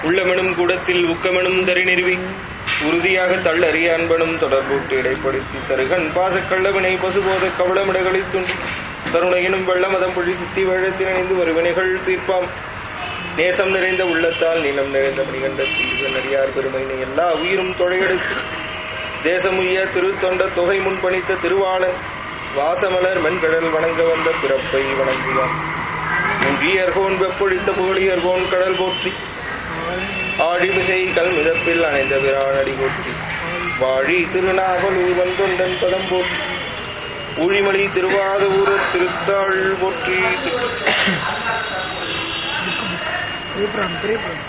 உள்ளமெனும் கூடத்தில் உக்கமெனும் தரி நிறுவி உறுதியாக தள்ளறிய அன்பனும் தொடர்பூட்டு இடைப்படுத்தி தருகன் பாசக்கள்ளவினை பசுபோத கவளமிடகளில் துண்டு தருணையினும் வெள்ளமதம் பொழி சித்தி வேழத்தில் இணைந்து வருவினைகள் தீர்ப்பாம் நேசம் நிறைந்த உள்ளத்தால் நீளம் நிறைந்த மணிகண்டத்தில் நடிகார் பெருமையினை எல்லா உயிரும் தொழையெடுத்து தேசமுய்ய திருத்தொண்ட தொகை முன்பணித்த திருவாளன் வாசமலர் மென்கடல் வணங்க வந்த பிறப்பை வணங்குவான் முங்கியர்கோன் வெப்பொழித்த புகழியர்கோன் கடல் போற்றி ஆழிமிசை கல் மிதப்பில் அணைந்த விரானடி போற்றி வாழி திருநாவலூர் வந்தொண்டன் பதம் போற்றி ஊழிமணி திருவாத ஊர திருத்தாள் போற்றி திரிபுரம் திரிபுரம்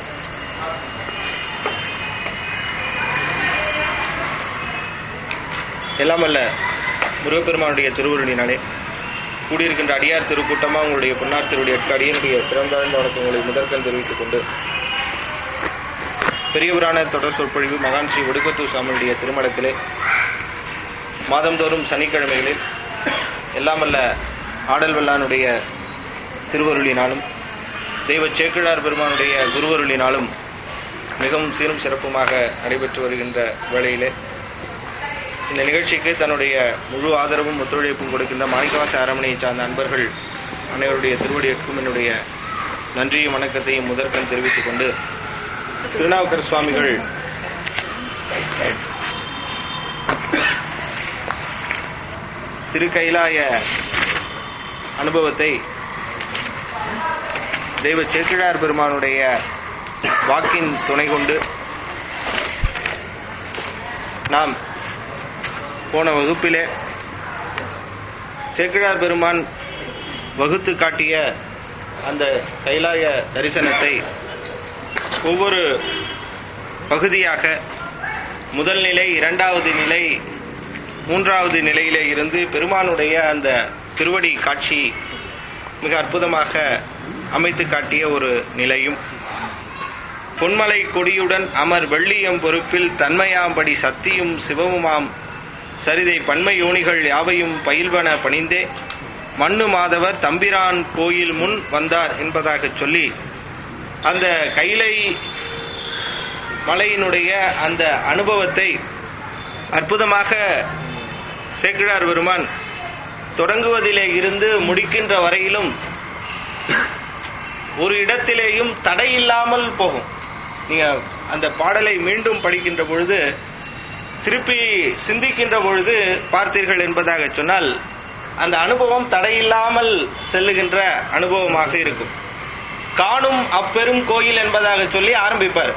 எல்லாம் அல்ல முருகப்பெருமானுடைய திருவுருளினாலே கூடியிருக்கின்ற அடியார் திருக்கூட்டமா உங்களுடைய பொன்னார் திருடைய அடியனுடைய சிறந்தாழ்ந்த வணக்கங்களை முதற்கண் தெரிவித்துக் கொண்டு பெரியவரான தொடர் சொற்பொழிவு மகான் ஸ்ரீ ஒடுக்கத்தூர் சாமியுடைய திருமணத்திலே மாதந்தோறும் சனிக்கிழமைகளில் எல்லாமல்ல ஆடல் வல்லானுடைய திருவருளினாலும் தெய்வ சேக்கிழார் பெருமானுடைய குருவருளினாலும் மிகவும் சீரும் சிறப்புமாக நடைபெற்று வருகின்ற வேளையிலே இந்த நிகழ்ச்சிக்கு தன்னுடைய முழு ஆதரவும் ஒத்துழைப்பும் கொடுக்கின்ற மாணிக்கவாச அரமனையை சார்ந்த அன்பர்கள் அனைவருடைய திருவடியற்கும் என்னுடைய நன்றியும் வணக்கத்தையும் முதற்கண் தெரிவித்துக் கொண்டு திருநாவுக்கர் சுவாமிகள் திருக்கைலாய அனுபவத்தை தெய்வ சேக்கிழார் பெருமானுடைய வாக்கின் துணை கொண்டு நாம் போன வகுப்பிலே சேக்கிழார் பெருமான் வகுத்து காட்டிய அந்த கைலாய தரிசனத்தை ஒவ்வொரு பகுதியாக முதல் நிலை இரண்டாவது நிலை மூன்றாவது நிலையிலே இருந்து பெருமானுடைய அந்த திருவடி காட்சி மிக அற்புதமாக அமைத்து காட்டிய ஒரு நிலையும் பொன்மலை கொடியுடன் அமர் வெள்ளியம் பொறுப்பில் தன்மையாம்படி சத்தியும் சிவமுமாம் சரிதை பன்மை யோனிகள் யாவையும் பயில்வன பணிந்தே மண்ணு மாதவர் தம்பிரான் கோயில் முன் வந்தார் என்பதாக சொல்லி அந்த கைலை மலையினுடைய அந்த அனுபவத்தை அற்புதமாக சேக்கிழார் பெருமான் தொடங்குவதிலே இருந்து முடிக்கின்ற வரையிலும் ஒரு இடத்திலேயும் தடையில்லாமல் போகும் நீங்க அந்த பாடலை மீண்டும் படிக்கின்ற பொழுது திருப்பி சிந்திக்கின்ற பொழுது பார்த்தீர்கள் என்பதாக சொன்னால் அந்த அனுபவம் தடையில்லாமல் செல்லுகின்ற அனுபவமாக இருக்கும் காணும் அப்பெரும் கோயில் என்பதாக சொல்லி ஆரம்பிப்பார்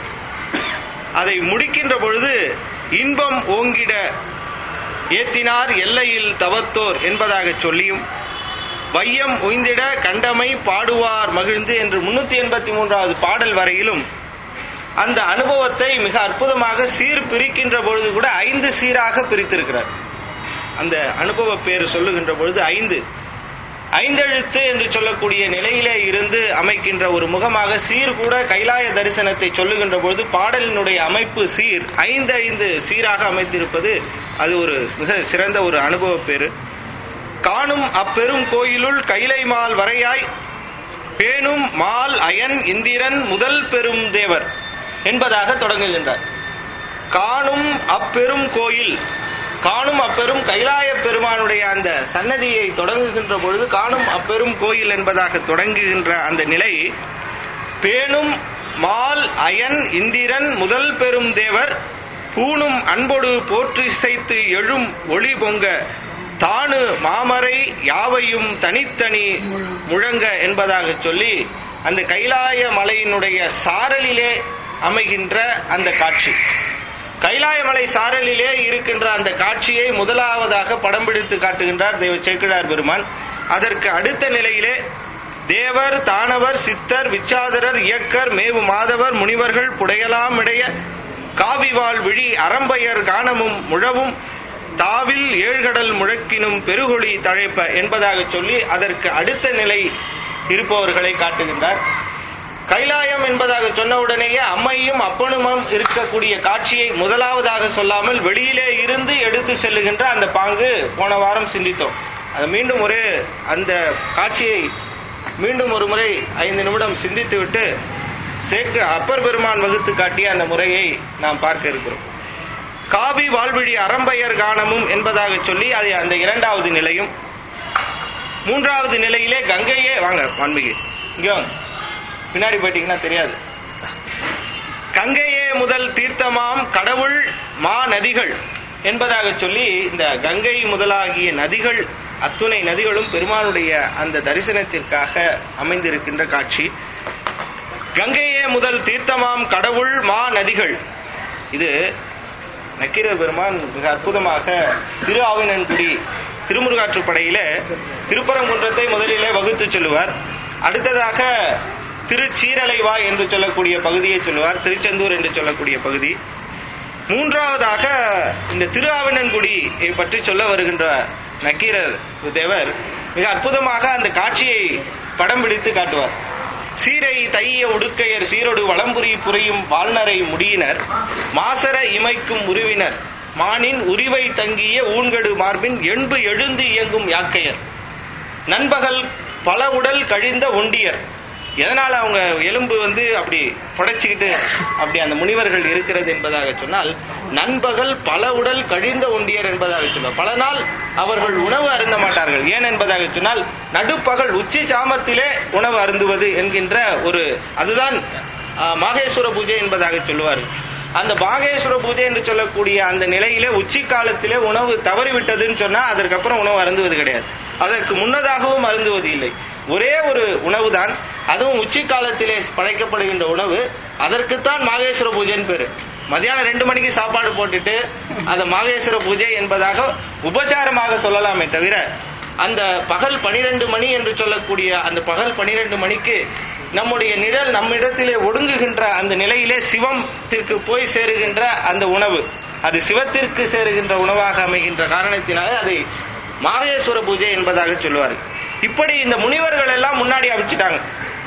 அதை முடிக்கின்ற பொழுது இன்பம் ஓங்கிட ஏத்தினார் எல்லையில் தவத்தோர் என்பதாக சொல்லியும் வையம் உய்ந்திட கண்டமை பாடுவார் மகிழ்ந்து என்று முன்னூத்தி எண்பத்தி மூன்றாவது பாடல் வரையிலும் அந்த அனுபவத்தை மிக அற்புதமாக சீர் பிரிக்கின்ற பொழுது கூட ஐந்து சீராக பிரித்திருக்கிறார் அந்த அனுபவ பேர் சொல்லுகின்ற பொழுது ஐந்து ஐந்தெழுத்து என்று சொல்லக்கூடிய நிலையிலே இருந்து அமைக்கின்ற ஒரு முகமாக சீர் கூட கைலாய தரிசனத்தை சொல்லுகின்ற பொழுது பாடலினுடைய அமைப்பு சீர் ஐந்து ஐந்து சீராக அமைத்திருப்பது அது ஒரு மிக சிறந்த ஒரு அனுபவ பேரு காணும் அப்பெரும் கோயிலுள் கைலை மால் வரையாய் பேணும் மால் அயன் இந்திரன் முதல் பெரும் தேவர் என்பதாக தொடங்குகின்றார் காணும் அப்பெரும் கோயில் காணும் அப்பெரும் கைலாய பெருமானுடைய அந்த சன்னதியை தொடங்குகின்ற பொழுது காணும் அப்பெரும் கோயில் என்பதாக தொடங்குகின்ற அந்த நிலை பேணும் மால் அயன் இந்திரன் முதல் பெரும் தேவர் பூணும் அன்பொடு போற்றி செய்து எழும் ஒளி பொங்க தானு மாமரை யாவையும் தனித்தனி முழங்க என்பதாக சொல்லி அந்த கைலாய மலையினுடைய சாரலிலே அமைகின்ற அந்த காட்சி கைலாயமலை சாரலிலே இருக்கின்ற அந்த காட்சியை முதலாவதாக படம் பிடித்து காட்டுகின்றார் தெய்வ சேக்கிழார் பெருமான் அதற்கு அடுத்த நிலையிலே தேவர் தானவர் சித்தர் விச்சாதரர் இயக்கர் மேவு மாதவர் முனிவர்கள் புடையலாம் இடைய காவிவாள் விழி அறம்பயர் காணமும் முழவும் தாவில் ஏழ்கடல் முழக்கினும் பெருகொழி தழைப்ப என்பதாக சொல்லி அதற்கு அடுத்த நிலை இருப்பவர்களை காட்டுகின்றார் கைலாயம் என்பதாக சொன்ன உடனேயே அம்மையும் அப்பனுமும் இருக்கக்கூடிய காட்சியை முதலாவதாக சொல்லாமல் வெளியிலே இருந்து எடுத்து செல்லுகின்ற அந்த பாங்கு போன வாரம் சிந்தித்தோம் அதை மீண்டும் ஒரு அந்த காட்சியை மீண்டும் ஒரு முறை ஐந்து நிமிடம் சிந்தித்துவிட்டு சேக்கு அப்பர் பெருமான் வகுத்து காட்டிய அந்த முறையை நாம் பார்க்க இருக்கிறோம் காவி வாழ்விழி அறம்பெயர் கானமும் என்பதாக சொல்லி அது அந்த இரண்டாவது நிலையும் மூன்றாவது நிலையிலே கங்கையே வாங்க வான்மிகு இங்க வாங்க பின்னாடி போயிட்டீங்கன்னா தெரியாது கங்கையே முதல் தீர்த்தமாம் கடவுள் மா நதிகள் என்பதாக சொல்லி இந்த கங்கை முதலாகிய நதிகள் அத்துணை நதிகளும் பெருமானுடைய அந்த தரிசனத்திற்காக அமைந்திருக்கின்ற காட்சி கங்கையே முதல் தீர்த்தமாம் கடவுள் மா நதிகள் இது நக்கீரர் பெருமான் மிக அற்புதமாக திரு ஆவினன்குடி திருமுருகாற்றுப்படையில திருப்பரங்குன்றத்தை முதலிலே வகுத்து சொல்லுவார் அடுத்ததாக திருச்சீரலைவாய் என்று சொல்லக்கூடிய பகுதியை சொல்லுவார் திருச்செந்தூர் என்று சொல்லக்கூடிய பகுதி மூன்றாவதாக இந்த திரு ஆவினன்குடியை பற்றி சொல்ல வருகின்ற நக்கீரர் தேவர் மிக அற்புதமாக அந்த காட்சியை படம் பிடித்து காட்டுவார் சீரை தைய உடுக்கையர் சீரொடு வளம்புரி புரியும் வாழ்நரை முடியினர் மாசர இமைக்கும் உருவினர் மானின் உரிவை தங்கிய ஊன்கடு மார்பின் எண்பு எழுந்து இயங்கும் யாக்கையர் நண்பகல் பல உடல் கழிந்த ஒண்டியர் எதனால அவங்க எலும்பு வந்து அப்படி புடைச்சுக்கிட்டு அப்படி அந்த முனிவர்கள் இருக்கிறது என்பதாக சொன்னால் நண்பகல் பல உடல் கழிந்த ஒண்டியர் என்பதாக சொல்லுவார் பல நாள் அவர்கள் உணவு அருந்த மாட்டார்கள் ஏன் என்பதாக சொன்னால் நடுப்பகல் உச்சி சாமத்திலே உணவு அருந்துவது என்கின்ற ஒரு அதுதான் ஆஹ், மாகேஸ்வர பூஜை என்பதாக சொல்லுவார்கள் அந்த பாகேஸ்வர பூஜை என்று சொல்லக்கூடிய அந்த நிலையிலே உச்சி காலத்திலே உணவு தவறிவிட்டதுன்னு சொன்னா அதற்கப்புறம் உணவு அருந்துவது கிடையாது அதற்கு முன்னதாகவும் அருந்துவது இல்லை ஒரே ஒரு உணவு தான் அதுவும் உச்சி காலத்திலே படைக்கப்படுகின்ற உணவு அதற்குத்தான் மாகேஸ்வர பூஜைன்னு பேரு மதியானம் ரெண்டு மணிக்கு சாப்பாடு போட்டுட்டு அந்த மாகேஸ்வர பூஜை என்பதாக உபச்சாரமாக சொல்லலாமே தவிர அந்த பகல் பனிரெண்டு மணி என்று சொல்லக்கூடிய அந்த பகல் பனிரெண்டு மணிக்கு நம்முடைய நிழல் நம்மிடத்திலே ஒடுங்குகின்ற அந்த நிலையிலே சிவத்திற்கு போய் சேருகின்ற அந்த உணவு அது சிவத்திற்கு சேருகின்ற உணவாக அமைகின்ற காரணத்தினாலே அதை மாகேஸ்வர பூஜை என்பதாக சொல்லுவார்கள் இப்படி இந்த முனிவர்கள் எல்லாம் முன்னாடி அமைச்சிட்டாங்க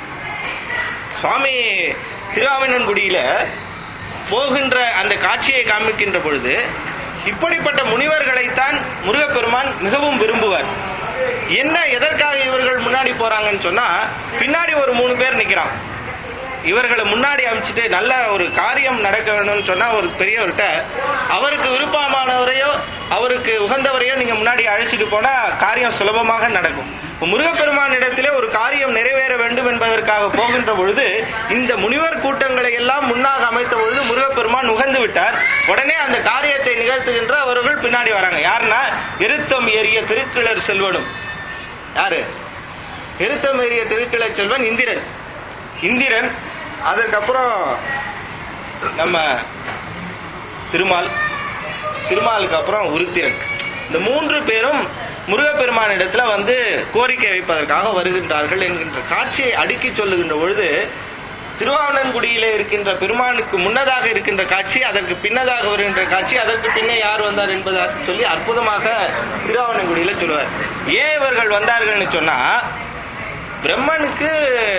சுவாமி திருவாவினன்குடியில போகின்ற அந்த காட்சியை காமிக்கின்ற பொழுது இப்படிப்பட்ட முனிவர்களைத்தான் முருகப்பெருமான் மிகவும் விரும்புவார் என்ன எதற்காக இவர்கள் முன்னாடி போறாங்கன்னு சொன்னா பின்னாடி ஒரு மூணு பேர் நிக்கிறான் இவர்களை முன்னாடி அமைச்சிட்டு நல்ல ஒரு காரியம் நடக்க வேணும்னு சொன்னா ஒரு பெரியவர்கிட்ட அவருக்கு விருப்பமானவரையோ அவருக்கு உகந்தவரையோ நீங்க முன்னாடி அழைச்சிட்டு போனா காரியம் சுலபமாக நடக்கும் இப்ப முருகப்பெருமான் இடத்திலே ஒரு காரியம் நிறைவேற வேண்டும் என்பதற்காக போகின்ற பொழுது இந்த முனிவர் கூட்டங்களை எல்லாம் முன்னாக அமைத்த பொழுது முருகப்பெருமான் உகந்து விட்டார் உடனே அந்த காரியத்தை நிகழ்த்துகின்ற அவர்கள் பின்னாடி வராங்க யாருன்னா எருத்தம் ஏறிய திருக்கிளர் செல்வனும் யாரு எருத்தம் ஏறிய திருக்கிளர் செல்வன் இந்திரன் இந்திரன் அதுக்கப்புறம் நம்ம திருமால் திருமாலுக்கு அப்புறம் உருத்திரன் இந்த மூன்று பேரும் முருகப்பெருமானிடத்துல வந்து கோரிக்கை வைப்பதற்காக வருகின்றார்கள் என்கின்ற காட்சியை அடுக்கி சொல்லுகின்ற பொழுது திருவாவணன்குடியிலே இருக்கின்ற பெருமானுக்கு முன்னதாக இருக்கின்ற காட்சி அதற்கு பின்னதாக வருகின்ற காட்சி அதற்கு பின்னே யார் வந்தார் என்பதாக சொல்லி அற்புதமாக திருவாவணன்குடியில சொல்லுவார் ஏன் இவர்கள் வந்தார்கள்னு சொன்னா பிரம்மனுக்கு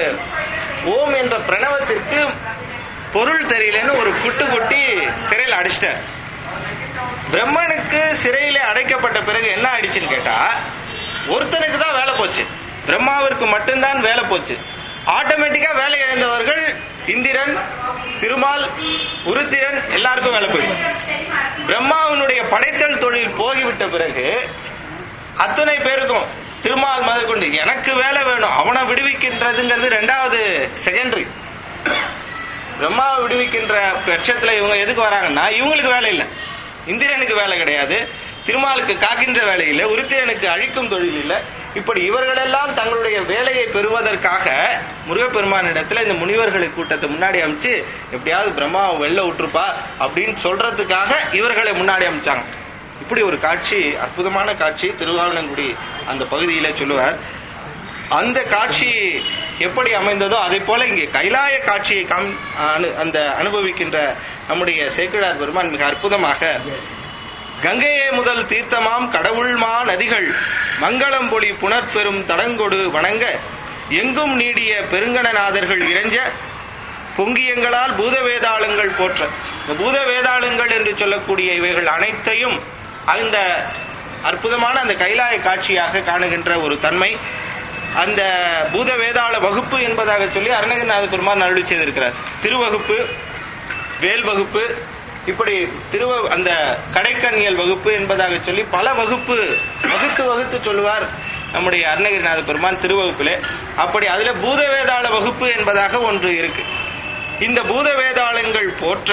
ஓம் என்ற பிரணவத்திற்கு பொருள் தெரியலன்னு ஒரு குட்டு குட்டி சிறையில் அடிச்சிட்டார் பிரம்மனுக்கு சிறையில அடைக்கப்பட்ட பிறகு என்ன ஆயிடுச்சுன்னு கேட்டா ஒருத்தனுக்கு தான் வேலை போச்சு பிரம்மாவிற்கு மட்டும்தான் வேலை போச்சு ஆட்டோமேட்டிக்கா வேலை இழந்தவர்கள் இந்திரன் திருமால் உருத்திரன் எல்லாருக்கும் வேலை போயிடுச்சு பிரம்மாவினுடைய படைத்தல் தொழில் போகிவிட்ட பிறகு அத்தனை பேருக்கும் திருமால் முதற்கொண்டு எனக்கு வேலை வேணும் அவனை விடுவிக்கின்றதுங்கிறது ரெண்டாவது செகண்டரி பிரம்மாவை விடுவிக்கின்ற பட்சத்துல இவங்க எதுக்கு வராங்கன்னா இவங்களுக்கு வேலை இல்லை இந்திரனுக்கு வேலை கிடையாது திருமாலுக்கு காக்கின்ற வேலை இல்லை உருத்திரனுக்கு அழிக்கும் தொழில் இல்லை இப்படி இவர்களெல்லாம் தங்களுடைய வேலையை பெறுவதற்காக முருகப்பெருமானிடத்துல இந்த முனிவர்களை கூட்டத்தை முன்னாடி அமைச்சு எப்படியாவது பிரம்மாவை வெளில விட்டுருப்பா அப்படின்னு சொல்றதுக்காக இவர்களை முன்னாடி அமைச்சாங்க இப்படி ஒரு காட்சி அற்புதமான காட்சி திருவாவணங்குடி அந்த பகுதியில சொல்லுவார் அந்த காட்சி எப்படி அமைந்ததோ அதே போல இங்கே கைலாய காட்சியை காம் அனு- அந்த அனுபவிக்கின்ற நம்முடைய சேக்கிழார் பெருமான் மிக அற்புதமாக கங்கையே முதல் தீர்த்தமாம் கடவுள்மா நதிகள் மங்களம் பொழி புனர்பெரும் தடங்கொடு வணங்க எங்கும் நீடிய பெருங்கணநாதர்கள் இறைஞ்ச பொங்கியங்களால் பூத வேதாளங்கள் போற்ற இந்த பூத வேதாளங்கள் என்று சொல்லக்கூடிய இவைகள் அனைத்தையும் அந்த அற்புதமான அந்த கைலாய காட்சியாக காணுகின்ற ஒரு தன்மை அந்த பூத வேதாள வகுப்பு என்பதாக சொல்லி அருணகிரிநாத பெருமான் அருளி செய்திருக்கிறார் திருவகுப்பு வேல் வகுப்பு இப்படி திருவ அந்த கடைக்கண்ணியல் வகுப்பு என்பதாக சொல்லி பல வகுப்பு வகுத்து வகுத்து சொல்லுவார் நம்முடைய அருணகிரிநாத பெருமான் திருவகுப்பிலே அப்படி அதுல பூத வேதாள வகுப்பு என்பதாக ஒன்று இருக்கு இந்த பூத வேதாளங்கள் போற்ற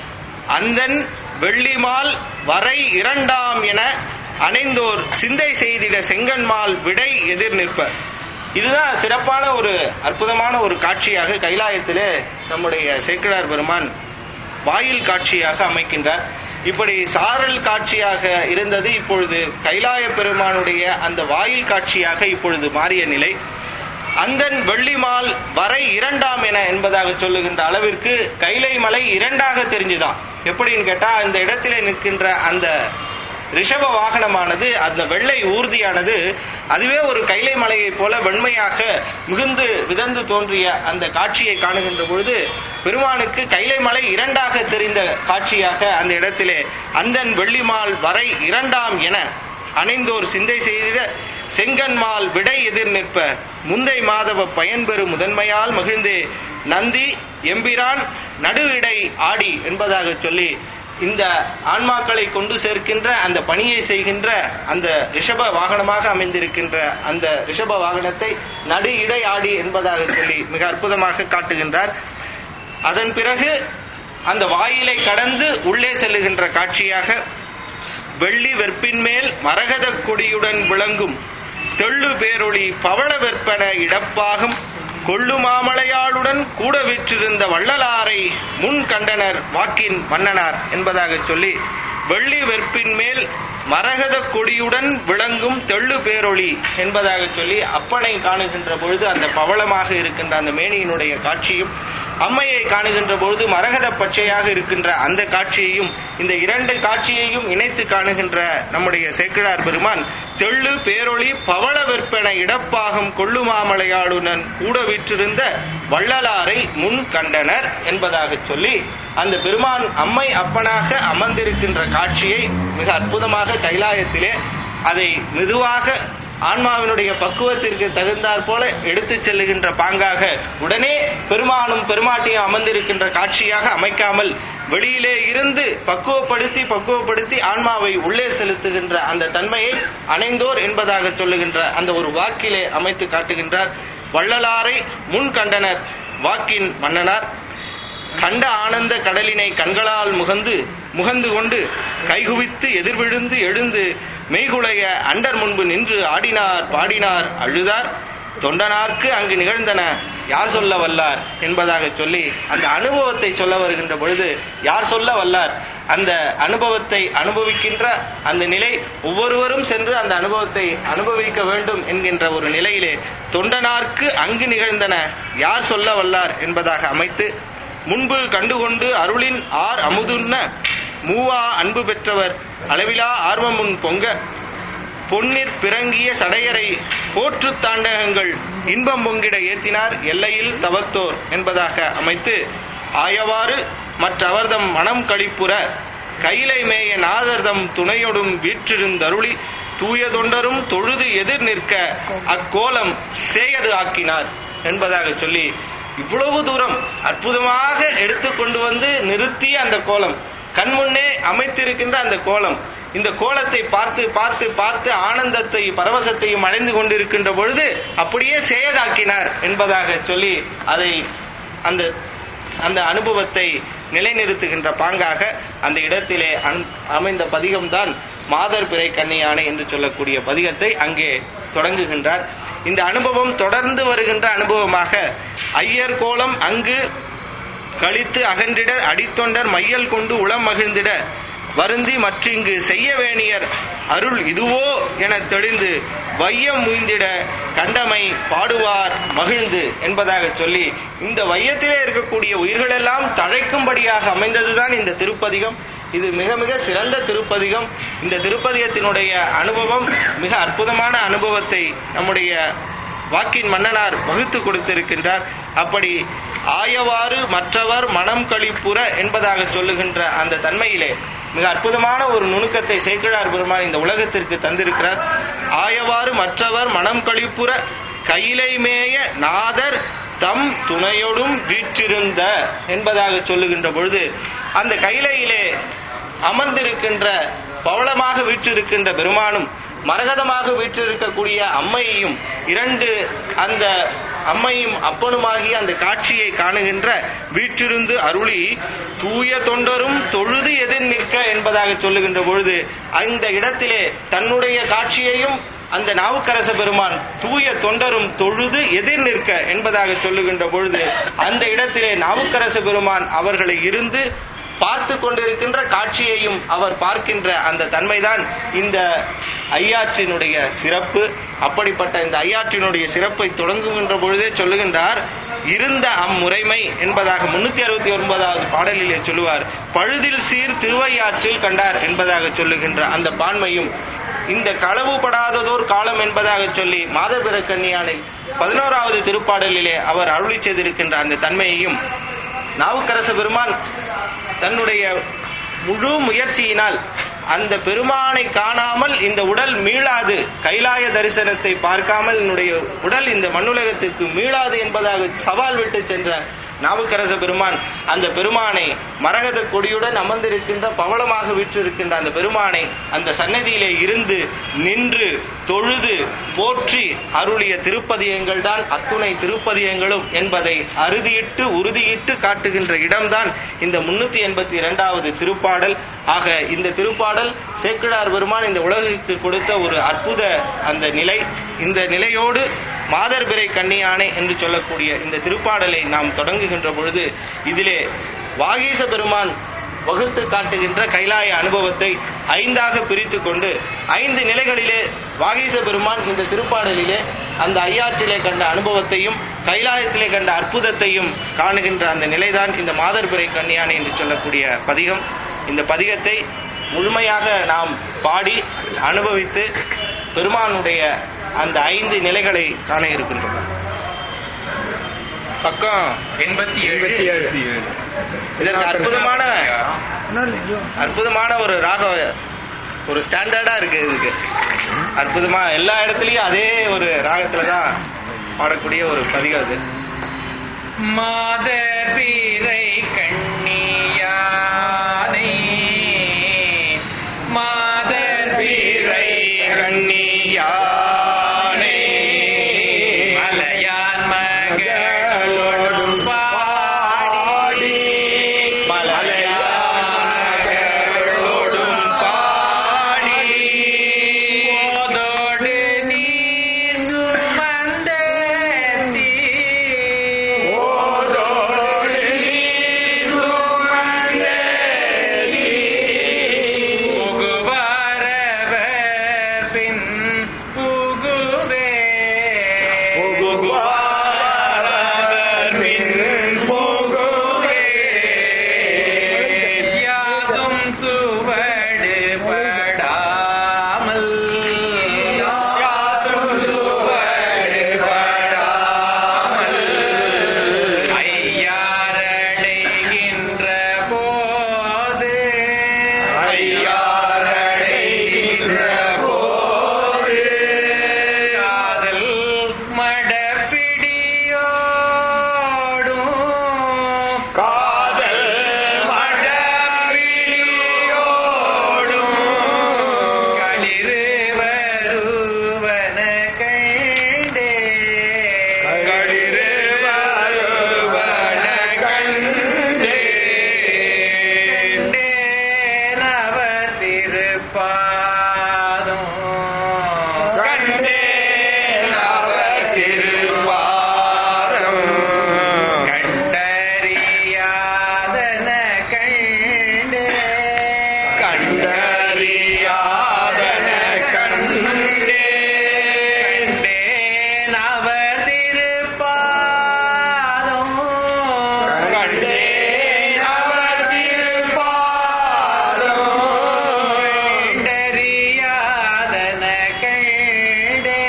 அந்தன் வெள்ளிமால் வரை இரண்டாம் என அணைந்தோர் சிந்தை செய்திட செங்கன்மால் விடை எதிர் நிற்ப இதுதான் சிறப்பான ஒரு அற்புதமான ஒரு காட்சியாக கைலாயத்திலே நம்முடைய சேக்கிழார் பெருமான் வாயில் காட்சியாக அமைக்கின்றார் இப்படி சாரல் காட்சியாக இருந்தது இப்பொழுது கைலாய பெருமானுடைய அந்த வாயில் காட்சியாக இப்பொழுது மாறிய நிலை அந்தன் வெள்ளிமால் வரை இரண்டாம் என என்பதாக சொல்லுகின்ற அளவிற்கு கைலை மலை இரண்டாக தெரிஞ்சுதான் எப்படின்னு கேட்டா இந்த இடத்திலே நிற்கின்ற அந்த ரிஷப வாகனமானது அந்த வெள்ளை ஊர்தியானது அதுவே ஒரு கைலை மலையைப் போல வெண்மையாக மிகுந்து விதந்து தோன்றிய அந்த காட்சியை காணுகின்ற பொழுது பெருமானுக்கு கைலை மலை இரண்டாக தெரிந்த காட்சியாக அந்த இடத்திலே அந்தன் வெள்ளிமால் வரை இரண்டாம் என அணைந்தோர் சிந்தை செய்த செங்கன்மால் விடை எதிர் நிற்ப முந்தை மாதவ பயன்பெறு முதன்மையால் மகிழ்ந்தே நந்தி எம்பிரான் நடுவிடை ஆடி என்பதாக சொல்லி இந்த ஆன்மாக்களை கொண்டு சேர்க்கின்ற அந்த பணியை செய்கின்ற அந்த ரிஷப வாகனமாக அமைந்திருக்கின்ற அந்த ரிஷப வாகனத்தை நடு இடை ஆடி என்பதாக சொல்லி மிக அற்புதமாக காட்டுகின்றார் அதன் பிறகு அந்த வாயிலை கடந்து உள்ளே செல்லுகின்ற காட்சியாக வெள்ளி வெற்பின் மேல் மரகத கொடியுடன் விளங்கும் தெள்ளு பேரொளி பவள வெற்பன இடப்பாகும் கொள்ளு மாமலையாளுடன் கூட விற்றிருந்த வள்ளலாரை முன் கண்டனர் வாக்கின் மன்னனார் என்பதாக சொல்லி வெள்ளி வெற்பின் மேல் மரகத கொடியுடன் விளங்கும் தெள்ளு பேரொளி என்பதாக சொல்லி அப்பனை காணுகின்ற பொழுது அந்த பவளமாக இருக்கின்ற அந்த மேனியினுடைய காட்சியும் அம்மையை காணுகின்ற பொழுது மரகத பச்சையாக இருக்கின்ற அந்த காட்சியையும் இந்த இரண்டு காட்சியையும் இணைத்து காணுகின்ற நம்முடைய சேக்கிழார் பெருமான் தெள்ளு பேரொளி பவள வெற்பன இடப்பாகம் கொள்ளுமாமலையாளுடன் கூட விற்றிருந்த வள்ளலாரை முன் கண்டனர் என்பதாக சொல்லி அந்த பெருமான் அம்மை அப்பனாக அமர்ந்திருக்கின்ற காட்சியை மிக அற்புதமாக கைலாயத்திலே அதை மெதுவாக ஆன்மாவினுடைய பக்குவத்திற்கு தகுந்தாற் போல எடுத்துச் செல்லுகின்ற பாங்காக உடனே பெருமானும் பெருமாட்டியும் அமர்ந்திருக்கின்ற காட்சியாக அமைக்காமல் வெளியிலே இருந்து பக்குவப்படுத்தி பக்குவப்படுத்தி ஆன்மாவை உள்ளே செலுத்துகின்ற அந்த தன்மையை அணைந்தோர் என்பதாக சொல்லுகின்ற அந்த ஒரு வாக்கிலே அமைத்து காட்டுகின்றார் வள்ளலாரை முன் கண்டனர் வாக்கின் மன்னனார் கண்ட ஆனந்த கடலினை கண்களால் முகந்து முகந்து கொண்டு கைகுவித்து எதிர்விழுந்து எழுந்து மெய்குலைய அண்டர் முன்பு நின்று ஆடினார் பாடினார் அழுதார் தொண்டனார்க்கு அங்கு நிகழ்ந்தன யார் சொல்ல வல்லார் என்பதாக சொல்லி அந்த அனுபவத்தை சொல்ல வருகின்ற பொழுது யார் சொல்ல வல்லார் அந்த அனுபவத்தை அனுபவிக்கின்ற அந்த நிலை ஒவ்வொருவரும் சென்று அந்த அனுபவத்தை அனுபவிக்க வேண்டும் என்கின்ற ஒரு நிலையிலே தொண்டனார்க்கு அங்கு நிகழ்ந்தன யார் சொல்ல வல்லார் என்பதாக அமைத்து முன்பு கண்டுகொண்டு அருளின் ஆர் அமுதுன்ன மூவா அன்பு பெற்றவர் அளவிலா ஆர்வமுன் பொங்க பொன்னிற் பிறங்கிய சடையரை போற்று தாண்டகங்கள் இன்பம் பொங்கிட ஏற்றினார் எல்லையில் தவத்தோர் என்பதாக அமைத்து ஆயவாறு மற்றவர்தம் மனம் கழிப்புற கைலை மேய நாதர்தம் துணையொடும் வீற்றிருந்தருளி தூய தொண்டரும் தொழுது எதிர் நிற்க அக்கோலம் சேயது ஆக்கினார் என்பதாக சொல்லி இவ்வளவு தூரம் அற்புதமாக எடுத்து கொண்டு வந்து நிறுத்திய அந்த கோலம் கண்முன்னே அமைத்திருக்கின்ற அந்த கோலம் இந்த கோலத்தை பார்த்து பார்த்து பார்த்து ஆனந்தத்தை பரவசத்தையும் அடைந்து கொண்டிருக்கின்ற பொழுது அப்படியே செயதாக்கினார் என்பதாக சொல்லி அதை அந்த அந்த அனுபவத்தை நிலைநிறுத்துகின்ற பாங்காக அந்த இடத்திலே அன்- அமைந்த பதிகம்தான் மாதர் பிறை கன்னியானை என்று சொல்லக்கூடிய பதிகத்தை அங்கே தொடங்குகின்றார் இந்த அனுபவம் தொடர்ந்து வருகின்ற அனுபவமாக ஐயர் கோலம் அங்கு கழித்து அகன்றிட அடித்தொண்டர் மையல் கொண்டு உளம் மகிழ்ந்திட வருந்தி மற்றிங்கு செய்ய வேணியர் அருள் இதுவோ என தெளிந்து வையம் முய்ந்திட கண்டமை பாடுவார் மகிழ்ந்து என்பதாக சொல்லி இந்த வையத்திலே இருக்கக்கூடிய உயிர்களெல்லாம் தழைக்கும்படியாக அமைந்ததுதான் இந்த திருப்பதிகம் இது மிக மிக சிறந்த திருப்பதிகம் இந்த திருப்பதிகத்தினுடைய அனுபவம் மிக அற்புதமான அனுபவத்தை நம்முடைய வாக்கின் மன்னனார் வகுத்து கொடுத்திருக்கின்றார் அப்படி ஆயவாறு மற்றவர் மனம் கழிப்புற என்பதாக சொல்லுகின்ற அந்த தன்மையிலே மிக அற்புதமான ஒரு நுணுக்கத்தை சேக்கிழார் பெருமான் இந்த உலகத்திற்கு தந்திருக்கிறார் ஆயவாறு மற்றவர் மனம் கழிப்புற கையிலை மேய நாதர் தம் துணையோடும் வீற்றிருந்த என்பதாக சொல்லுகின்ற பொழுது அந்த கைலையிலே அமர்ந்திருக்கின்ற பவளமாக வீற்றிருக்கின்ற பெருமானும் மரகதமாக வீற்றிருக்கக்கூடிய அம்மையையும் இரண்டு அந்த அம்மையும் அப்பனுமாகிய அந்த காட்சியை காணுகின்ற வீற்றிருந்து அருளி தூய தொண்டரும் தொழுது எதிர் நிற்க என்பதாக சொல்லுகின்ற பொழுது அந்த இடத்திலே தன்னுடைய காட்சியையும் அந்த நாவுக்கரச பெருமான் தூய தொண்டரும் தொழுது எதிர் நிற்க என்பதாக சொல்லுகின்ற பொழுது அந்த இடத்திலே நாவுக்கரச பெருமான் அவர்களை இருந்து பார்த்து கொண்டிருக்கின்ற காட்சியையும் அவர் பார்க்கின்ற அந்த தன்மைதான் இந்த ஐயாற்றினுடைய சிறப்பு அப்படிப்பட்ட இந்த ஐயாற்றினுடைய சிறப்பை தொடங்குகின்ற பொழுதே சொல்லுகின்றார் இருந்த அம்முறைமை என்பதாக முன்னூத்தி அறுபத்தி ஒன்பதாவது பாடலிலே சொல்லுவார் பழுதில் சீர் திருவையாற்றில் கண்டார் என்பதாக சொல்லுகின்ற அந்த பான்மையும் இந்த களவுபடாததோர் காலம் என்பதாக சொல்லி மாதபிற கன்னியானை பதினோராவது திருப்பாடலிலே அவர் அருளி செய்திருக்கின்ற அந்த தன்மையையும் நாவுக்கரச பெருமான் தன்னுடைய முழு முயற்சியினால் அந்த பெருமானை காணாமல் இந்த உடல் மீளாது கைலாய தரிசனத்தை பார்க்காமல் என்னுடைய உடல் இந்த மண்ணுலகத்திற்கு மீளாது என்பதாக சவால் விட்டு சென்ற நாவுக்கரச பெருமான் அந்த பெருமானை மரகத கொடியுடன் அமர்ந்திருக்கின்ற பவளமாக விற்றிருக்கின்ற அந்த பெருமானை அந்த சன்னதியிலே இருந்து நின்று தொழுது போற்றி அருளிய திருப்பதியங்கள் தான் அத்துணை திருப்பதியங்களும் என்பதை அறுதியிட்டு உறுதியிட்டு காட்டுகின்ற இடம்தான் இந்த முன்னூத்தி எண்பத்தி இரண்டாவது திருப்பாடல் ஆக இந்த திருப்பாடல் சேக்கிழார் பெருமான் இந்த உலகிற்கு கொடுத்த ஒரு அற்புத அந்த நிலை இந்த நிலையோடு மாதர்பிறை கன்னியானை என்று சொல்லக்கூடிய இந்த திருப்பாடலை நாம் தொடங்குகின்ற பொழுது இதிலே வாகீச பெருமான் வகுத்து காட்டுகின்ற கைலாய அனுபவத்தை ஐந்தாக பிரித்து கொண்டு ஐந்து நிலைகளிலே வாகீச பெருமான் இந்த திருப்பாடலிலே அந்த ஐயாற்றிலே கண்ட அனுபவத்தையும் கைலாயத்திலே கண்ட அற்புதத்தையும் காணுகின்ற அந்த நிலைதான் இந்த மாதர்பிறை கன்னியானை என்று சொல்லக்கூடிய பதிகம் இந்த பதிகத்தை முழுமையாக நாம் பாடி அனுபவித்து பெருமானுடைய அந்த ஐந்து நிலைகளை காண இருக்கின்றோம் பக்கம் எண்பத்தி எண்பத்தி ஏழு ஏழு இதற்கு அற்புதமான ஒன்றும் இல்லை ஐயோ அற்புதமான ஒரு ராகம் ஒரு ஸ்டாண்டர்டா இருக்கு இதுக்கு அற்புதமா எல்லா இடத்துலயும் அதே ஒரு ராகத்துல தான் பாடக்கூடிய ஒரு பதிகம் அது மாதபிரை கண்ணியானை மாதபிரை கண்ணியானே மலையான் மகளோடும் பாடி மலையாளோடும் பாடி போதோடு நீர் சுமந்தேத்தி புகுவரவர் பின் புகுவே புகுவாரவர் பின் புகுவே. யாதும் சுவடு படாமல் யாதும் சுவடு படாமல் ஐயாரடைகின்ற போது ஐயாரடைகின்ற போது காதல் மடப்பிடியோடும் காதல் மடவிழியோடும் களிறு வருவன கண்டே களிறு வருவன கண்டே. கண்டேன் அவர் திருப்பாதம் கண்டேன் அவர் திருவாரம். கண்டறியாதன கண்டே கண்டறியாதன கண்டேன். கண்டேன் அவர் திருப்பாதம் கண்டேன் அவர் திருப்பாதம். கண்டறியாதன கண்டே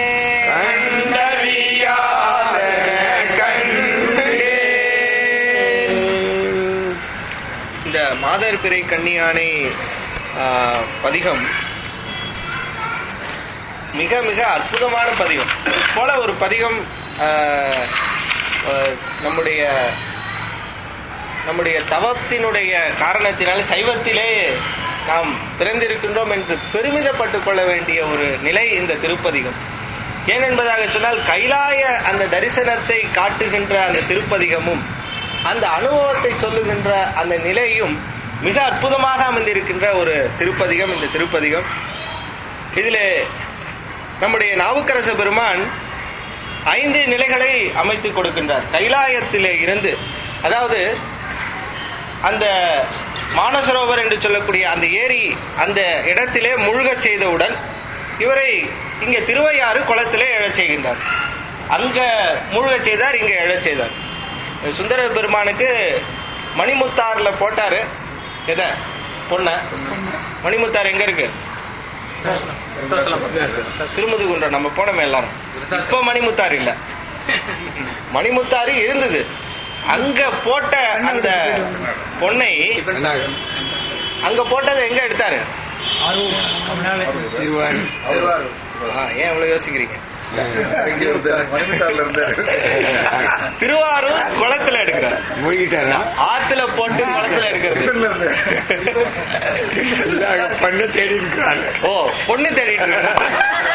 இந்த மாதர் பிறை கன்னியானை ஆ, பதிகம் மிக மிக அற்புதமான பதிகம் இது போல ஒரு பதிகம் ஆஹ், ஆஹ், நம்முடைய நம்முடைய தவத்தினுடைய காரணத்தினால் சைவத்திலே நாம் பிறந்திருக்கின்றோம் என்று பெருமிதப்பட்டுக் கொள்ள வேண்டிய ஒரு நிலை இந்த திருப்பதிகம் ஏனென்பதாக சொன்னால் கைலாய அந்த தரிசனத்தை காட்டுகின்ற அந்த திருப்பதிகமும் அந்த அனுபவத்தை சொல்லுகின்ற அந்த நிலையும் மிக அற்புதமாக அமைந்திருக்கின்ற ஒரு திருப்பதிகம் இந்த திருப்பதிகம் இதிலே நம்முடைய நாவுக்கரச பெருமான் ஐந்து நிலைகளை அமைத்துக் கொடுக்கின்றார் கைலாயத்திலே இருந்து அதாவது அந்த மானசரோவர் என்று சொல்லக்கூடிய அந்த ஏரி அந்த இடத்திலே முழுகச் செய்தவுடன் இவரை இங்க திருவையாறு குளத்திலே எழச் செய்கின்றார் அங்க முழுகச் செய்தார் இங்க எழச் செய்தார் சுந்தர பெருமானுக்கு மணிமுத்தாறுல போட்டாரு எத பொண்ண மணிமுத்தாறு எங்க இருக்கு திருமுதுகுன்றம் நம்ம போனோமே எல்லாரும் இப்ப மணிமுத்தாறு இல்ல மணிமுத்தாறு இருந்தது அங்க போட்ட அந்த பொண்ணை அங்க போட்டதை எங்க எடுத்தாரு ஆ, ஏன் இவ்வளவு யோசிக்கிறீங்க திருவாரூர் குளத்துல எடுக்கிறார் மூழ்கிட்டாரா ஆத்துல போட்டு குளத்துல எடுக்கிறது பண்ண தேடி இருக்கிறாங்க ஓ பொண்ணு தேடிட்டு இருக்காரு.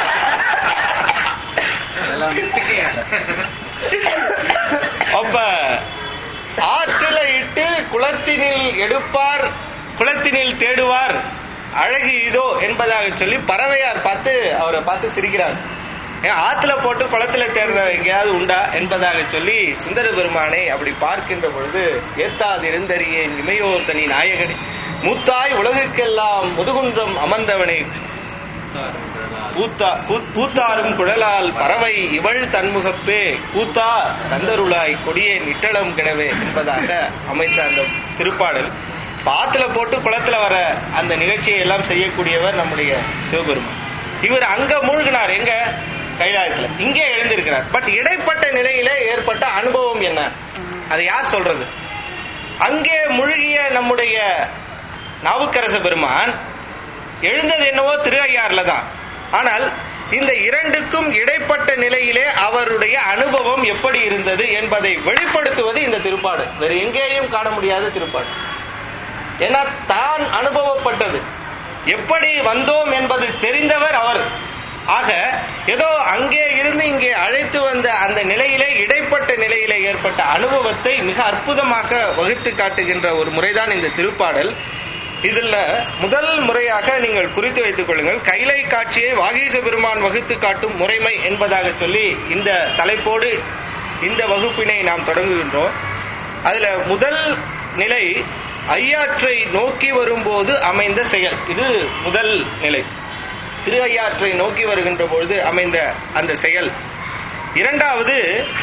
அப்ப ஆற்றுல இட்டு குளத்தினில் எடுப்பார் குளத்தினில் தேடுவார் அழகு இதோ என்பதாக சொல்லி பறவையார் பார்த்து அவரை பார்த்து சிரிக்கிறார் ஏன் ஆத்துல போட்டு குளத்துல தேடுற எங்கேயாவது உண்டா என்பதாக சொல்லி சுந்தர பெருமானை அப்படி பார்க்கின்ற பொழுது ஏத்தாது இருந்தறியேன் இமையோர் தனி நாயகனே மூத்தாய் உலகுக்கெல்லாம் முதுகுன்றம் அமர்ந்தவனே பூத்தா பூ- பூத்தாரும் குழலால் பறவை இவள் தன்முகப்பே கூத்தா தந்தருளாய் கொடியே நிட்டளம் கிடவே என்பதாக அமைத்த அந்த திருப்பாடல் இப்ப ஆத்துல போட்டு குளத்துல வர அந்த நிகழ்ச்சியை எல்லாம் செய்யக்கூடியவர் நம்முடைய சிவபெருமான் இவர் அங்க மூழ்கினார் எங்க கைலாயத்துல இங்கே எழுந்திருக்கிறார் பட் இடைப்பட்ட நிலையிலே ஏற்பட்ட அனுபவம் என்ன அதை யார் சொல்றது அங்கே முழுகிய நம்முடைய நாவுக்கரச பெருமான் எழுந்தது என்னவோ திருவையாறுல தான் ஆனால் இந்த இரண்டுக்கும் இடைப்பட்ட நிலையிலே அவருடைய அனுபவம் எப்படி இருந்தது என்பதை வெளிப்படுத்துவது இந்த திருப்பாடு வேறு எங்கேயும் காண முடியாத திருப்பாடு ஏன்னா தான் அனுபவப்பட்டது எப்படி வந்தோம் என்பது தெரிந்தவர் அவர் ஆக ஏதோ அங்கே இருந்து இங்கே அழைத்து வந்த அந்த நிலையிலே இடைப்பட்ட நிலையிலே ஏற்பட்ட அனுபவத்தை மிக அற்புதமாக வகுத்து காட்டுகின்ற ஒரு முறைதான் இந்த திருப்பாடல் இதுல முதல் முறையாக நீங்கள் குறித்து வைத்துக் கொள்ளுங்கள் கைலை காட்சியை வாகீச பெருமான் வகுத்து காட்டும் முறைமை என்பதாக சொல்லி இந்த தலைப்போடு இந்த வகுப்பினை நாம் தொடங்குகின்றோம் அதுல முதல் நிலை ஐயாற்றை நோக்கி வரும்போது அமைந்த செயல் இது முதல் நிலை திரு ஐயாற்றை நோக்கி வருகின்ற பொழுது அமைந்த அந்த செயல் இரண்டாவது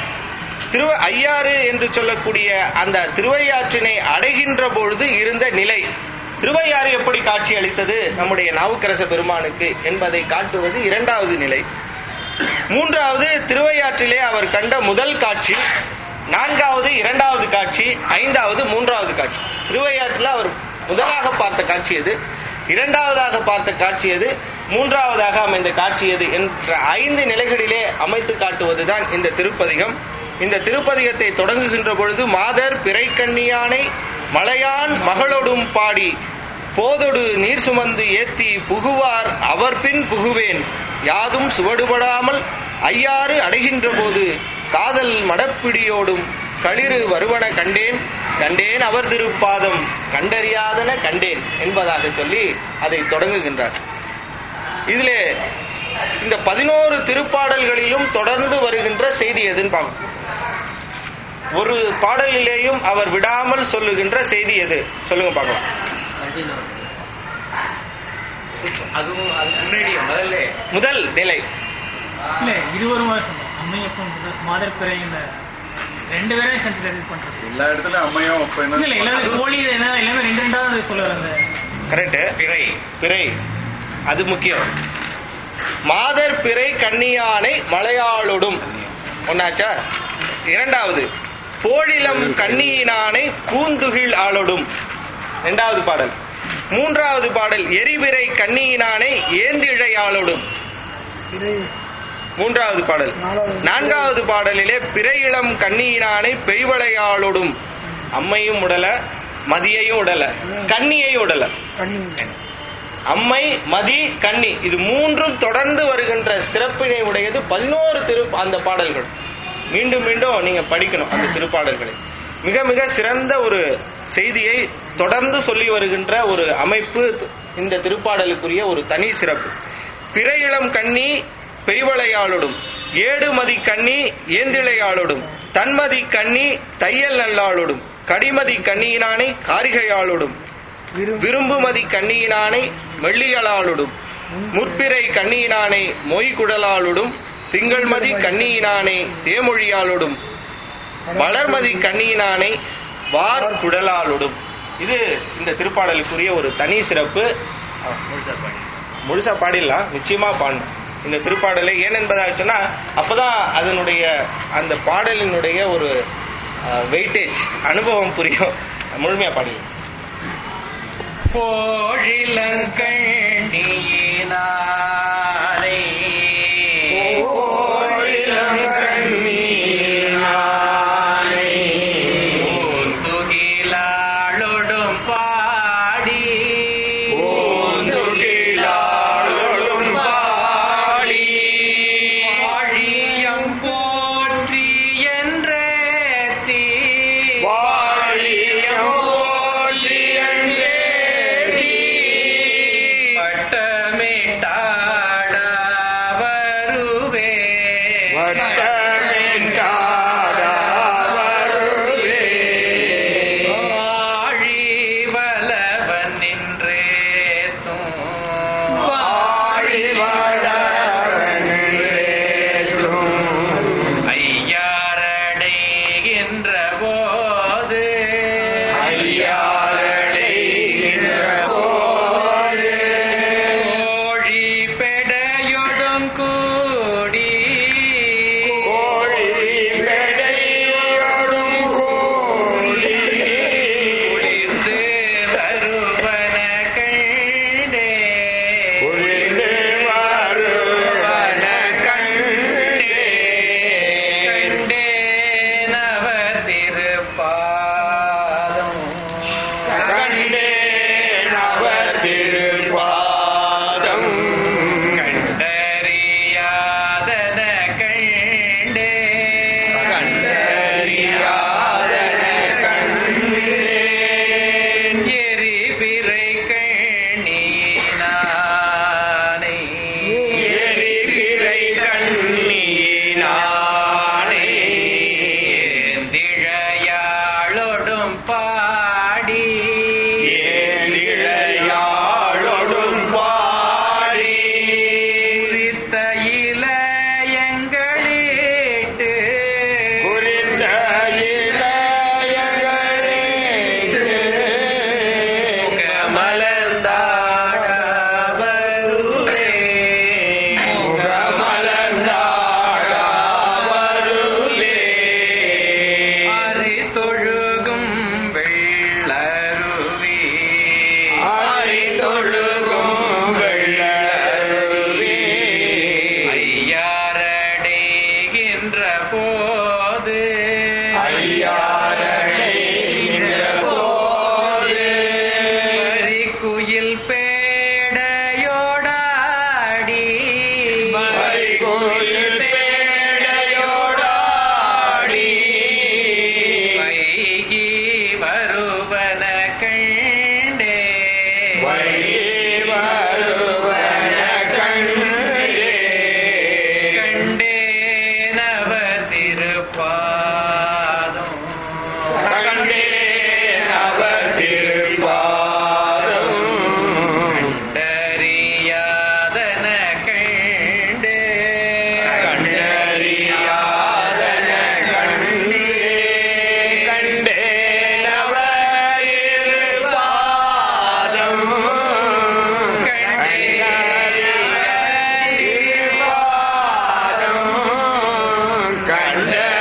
திரு ஐயாறு என்று சொல்லக்கூடிய அந்த திருவையாற்றினை அடைகின்ற பொழுது இருந்த நிலை திருவையாறு எப்படி காட்சி அளித்தது நம்முடைய நாவுக்கரச பெருமானுக்கு என்பதை காட்டுவது இரண்டாவது நிலை மூன்றாவது திருவையாற்றிலே அவர் கண்ட முதல் காட்சி நான்காவது இரண்டாவது காட்சி ஐந்தாவது மூன்றாவது காட்சி திருவையாற்றில் அவர் முதலாக பார்த்த காட்சி எது இரண்டாவதாக பார்த்த காட்சி எது மூன்றாவதாக அமைந்த காட்சி எது என்ற ஐந்து நிலைகளிலே அமைத்து காட்டுவதுதான் இந்த திருப்பதிகம் இந்த திருப்பதிகத்தை தொடங்குகின்ற பொழுது மாதர் பிறைக்கண்ணியானை மலையான் மகளொடும் பாடி போதொடு நீர் சுமந்து ஏத்தி புகுவார் அவர் பின் புகுவேன் யாதும் சுவடுபடாமல் ஐயாறு அடைகின்ற போது காதல் மடப்பிடியோடும் களிறு வருவன கண்டேன் கண்டேன் அவர் திருப்பாதம் கண்டறியாதன கண்டேன் என்பதாக சொல்லி அதை தொடங்குகின்றார் இதிலே இந்த பதினோரு திருப்பாடல்களிலும் தொடர்ந்து வருகின்ற செய்தி எதுன்னு பார்க்கணும் ஒரு பாடலிலேயும் அவர் விடாமல் சொல்லுகின்ற செய்தி எது சொல்லுங்க பார்க்கலாம் அதுவும் அது முன்னாடியே முதல்ல முதல் நிலை இல்ல இருவரும் சொன்னோம் அம்மையப்பன் முதல் மாதர் பிறை இந்த ரெண்டு பேரையும் சென்ஸ் இது பண்றது எல்லா இடத்துலயும் அம்மையும் அப்ப இல்ல இல்ல எல்லாரும் கோழி என்ன எல்லாமே ரெண்டு ரெண்டாவது சொல்லுவார் அந்த கரெக்ட் பிறை பிறை அது முக்கியம் மாதர் பிறை கன்னியானை மலையாளொடும் ஒன்னாச்சா இரண்டாவது போழிலம் கன்னியினானை பூந்துகில் ஆளொடும் இரண்டாவது பாடல் மூன்றாவது பாடல் எரிபிறை கன்னியினானை ஏந்திழையாளொடும் மூன்றாவது பாடல் நான்காவது பாடலிலே பிறை இளம் கண்ணியினானை பெய்வளையாளோடும் அம்மையும் உடல மதியையும் உடல கண்ணியையும் உடல அம்மை மதி கண்ணி இது மூன்றும் தொடர்ந்து வருகின்ற சிறப்பினை உடையது பதினோரு திரு அந்த பாடல்கள் மீண்டும் மீண்டும் நீங்க படிக்கணும் அந்த திருப்பாடல்களை மிக மிக சிறந்த ஒரு செய்தியை தொடர்ந்து சொல்லி வருகின்ற ஒரு அமைப்பு இந்த திருப்பாடலுக்குரிய ஒரு தனி சிறப்பு பிற இளம் கண்ணி பெய்வளையாளோடும் ஏடுமதி கண்ணி ஏந்திழையாளோடும் தன்மதி கண்ணி தையல் நல்லாளோடும் கடிமதி கண்ணியினானை காரிகையாளோடும் விரும்புமதி கண்ணியினானை மெல்லியலாளோடும் முற்பிறை கண்ணியினானை மொய்குடலாளோடும் திங்கள்மதி கண்ணியினானை தேமொழியாளோடும் வளர்மதி கண்ணியினானை வார் குடலாளோடும் இது இந்த திருப்பாடலுக்குரிய ஒரு தனி சிறப்பு முழுசா பாடிடலாம் நிச்சயமா பாடணும் இந்த திருப்பாடலை ஏன் என்பதாக சொன்னா அப்பதான் அதனுடைய அந்த பாடலினுடைய ஒரு வெயிட்டேஜ் அனுபவம் புரியும் முழுமையா பாடிடலாம் போழிலங்கண்ணியினானை பூந்துகிலாளொடும் பாடி பூந்துகிலாளொடும் பாடி வாழியம் போற்றி என்றேத்தி வாழியம் போற்றி என்றேத்தி வட்டமிட்டாட வருவே வட்டமிட்டாட வருவே. வாழி வலவன் நின்றேத்தும் வாழி வளவனேற்றும். ஐயாரடைகின்ற போது ஐயாரடைகின்ற போது. கோழி பெடையொடும் கூடி கோழி பெடையோடும் கூடி. குளிர்ந்து வருவன கண்டே குளிர்ந்து வருவன கண்டே. கண்டேனவ திருப்பாதம் கண்டேன் அவர் திருப்பாதம். கண்டறியாதன கண்டே கண்டறியாதன கண்டேன். எரிபிறை கண்ணியினானை எரிபிறை கண்ணியினானே. ஏந்திழையாளொடும் பாடி ஏழிழையாளொடும் பாடி. குறித்த இளையங்களிட்டு குறித்த இளையங்களேற்று முகமலர்ந்தாட வருவே முகமலர்ந்தாட வருவே. அறி தொழுகும் வெள்ளருவி ஆரிதொழுகும் வெள்ளருவி. ஐயாரடைகின்ற போது ஐயாரடைகின்ற போது. குயில் பேடையோடாடி வரிகுயில் பேடையோடாடி. வைகி வருவன கண்டே வைகி வருவன கண்டே. கண்டேனவ திருப்பாதம் கண்டேன் அவர் திருப்பாதம். கண்டறியாதன கண்டே கண்டறியாதன கண்டே. கண்டேன் அவர் திருப்பாதம். கண்டறியாதன திருப்பாதம்.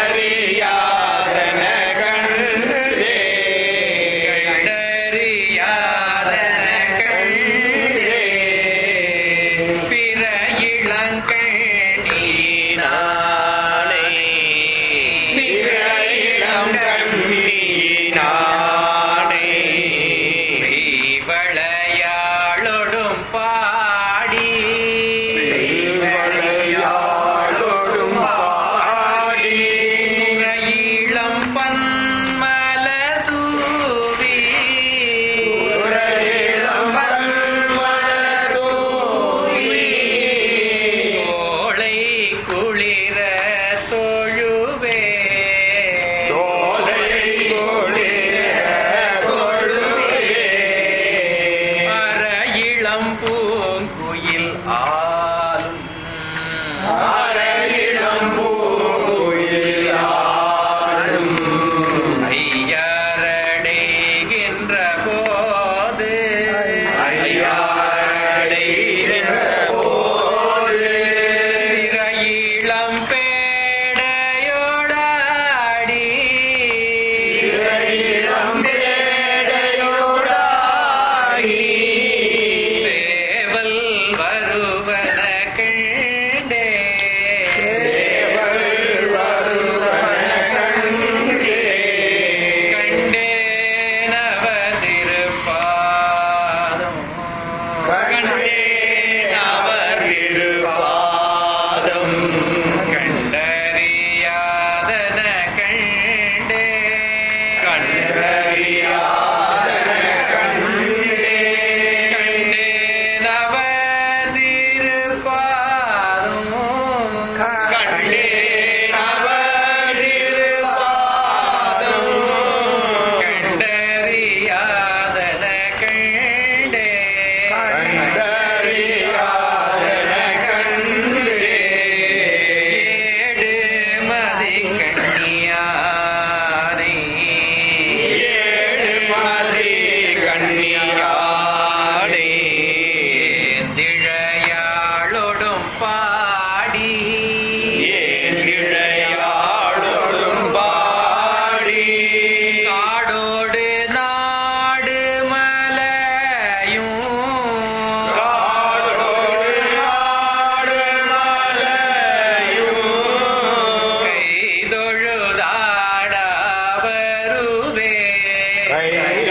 கண்டறியாதன கண்டே. கண்டறியாதன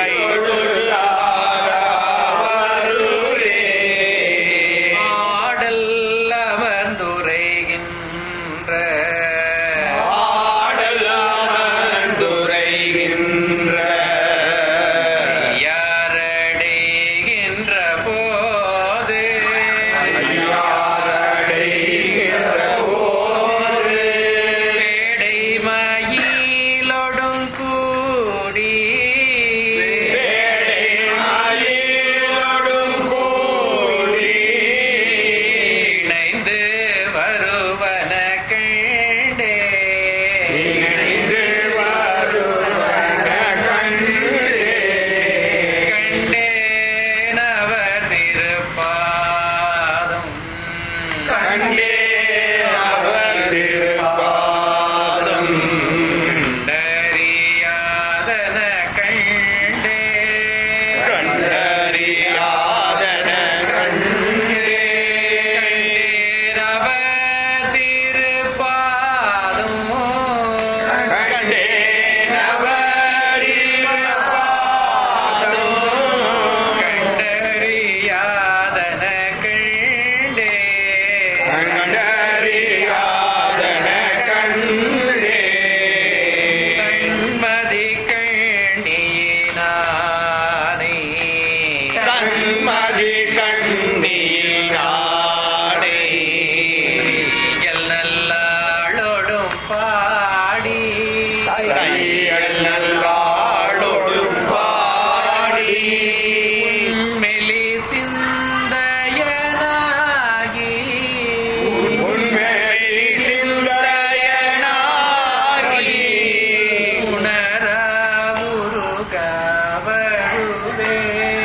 ஆடல் அமர்ந்துரைகின்ற யாரடைகின்ற போது பேடை மயிலொடும் கூடி இணைந்து வருவன கண்டே கண்டேன் அவர் திருப்பாதம் கண்டறியாதன கண்டே கண்டேன் அவர் திருப்பாதம் கண்டறியாதன கண்டே கண்மதி கண்ணியினானே கண்மதி கண்ணியில் நாடே எல் நல்லாளோடும் பாடி தையல் நல்லாளொடும் பாடி மெலி சிந்தையனாகி உண்மை சிந்தையனாகி உணர உருகவருவே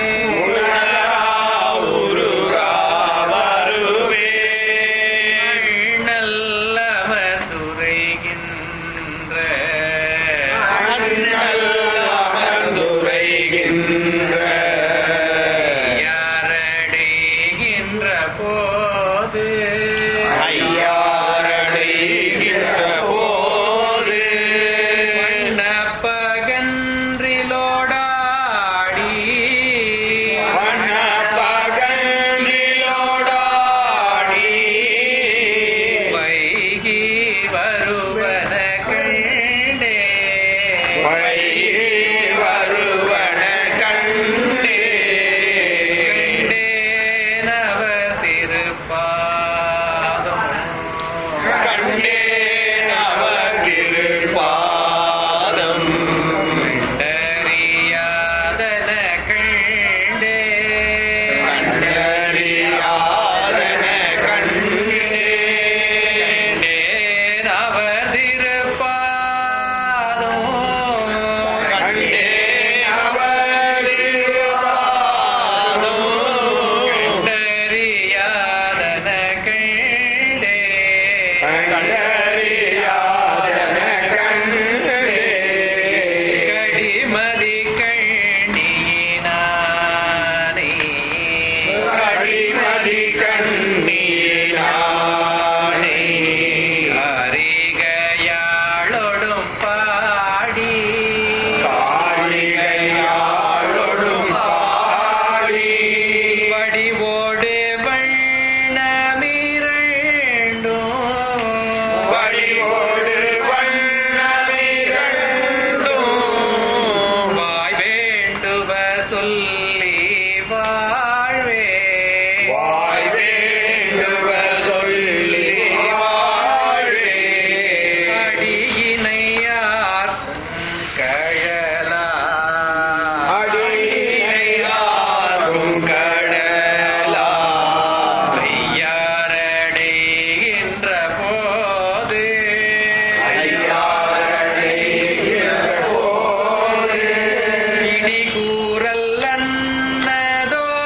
உருகாவருவே நல்லவர் துறைகின்ற யாரடைகின்ற போது வண்ணப்பகன்றிலோடாடி வைகி வருவன கண்டே கண்டேனவர் திருப்பாதம் கண்டறியாதன கண்டே கண்டேனவர் திருப்பாதம் கண்டறியாதன கண்டே கடிமதி கண்ணியினானே அரிகையாளொடும் பாடி வடிவோடு வண்ணமிரண்டும் வாய் வேண்டுவ சொல்லி வாழ்வே அடியினையாக்கும் கழலா ஐயாரடைகின்ற போது இடி கூறல் அன்னதோடு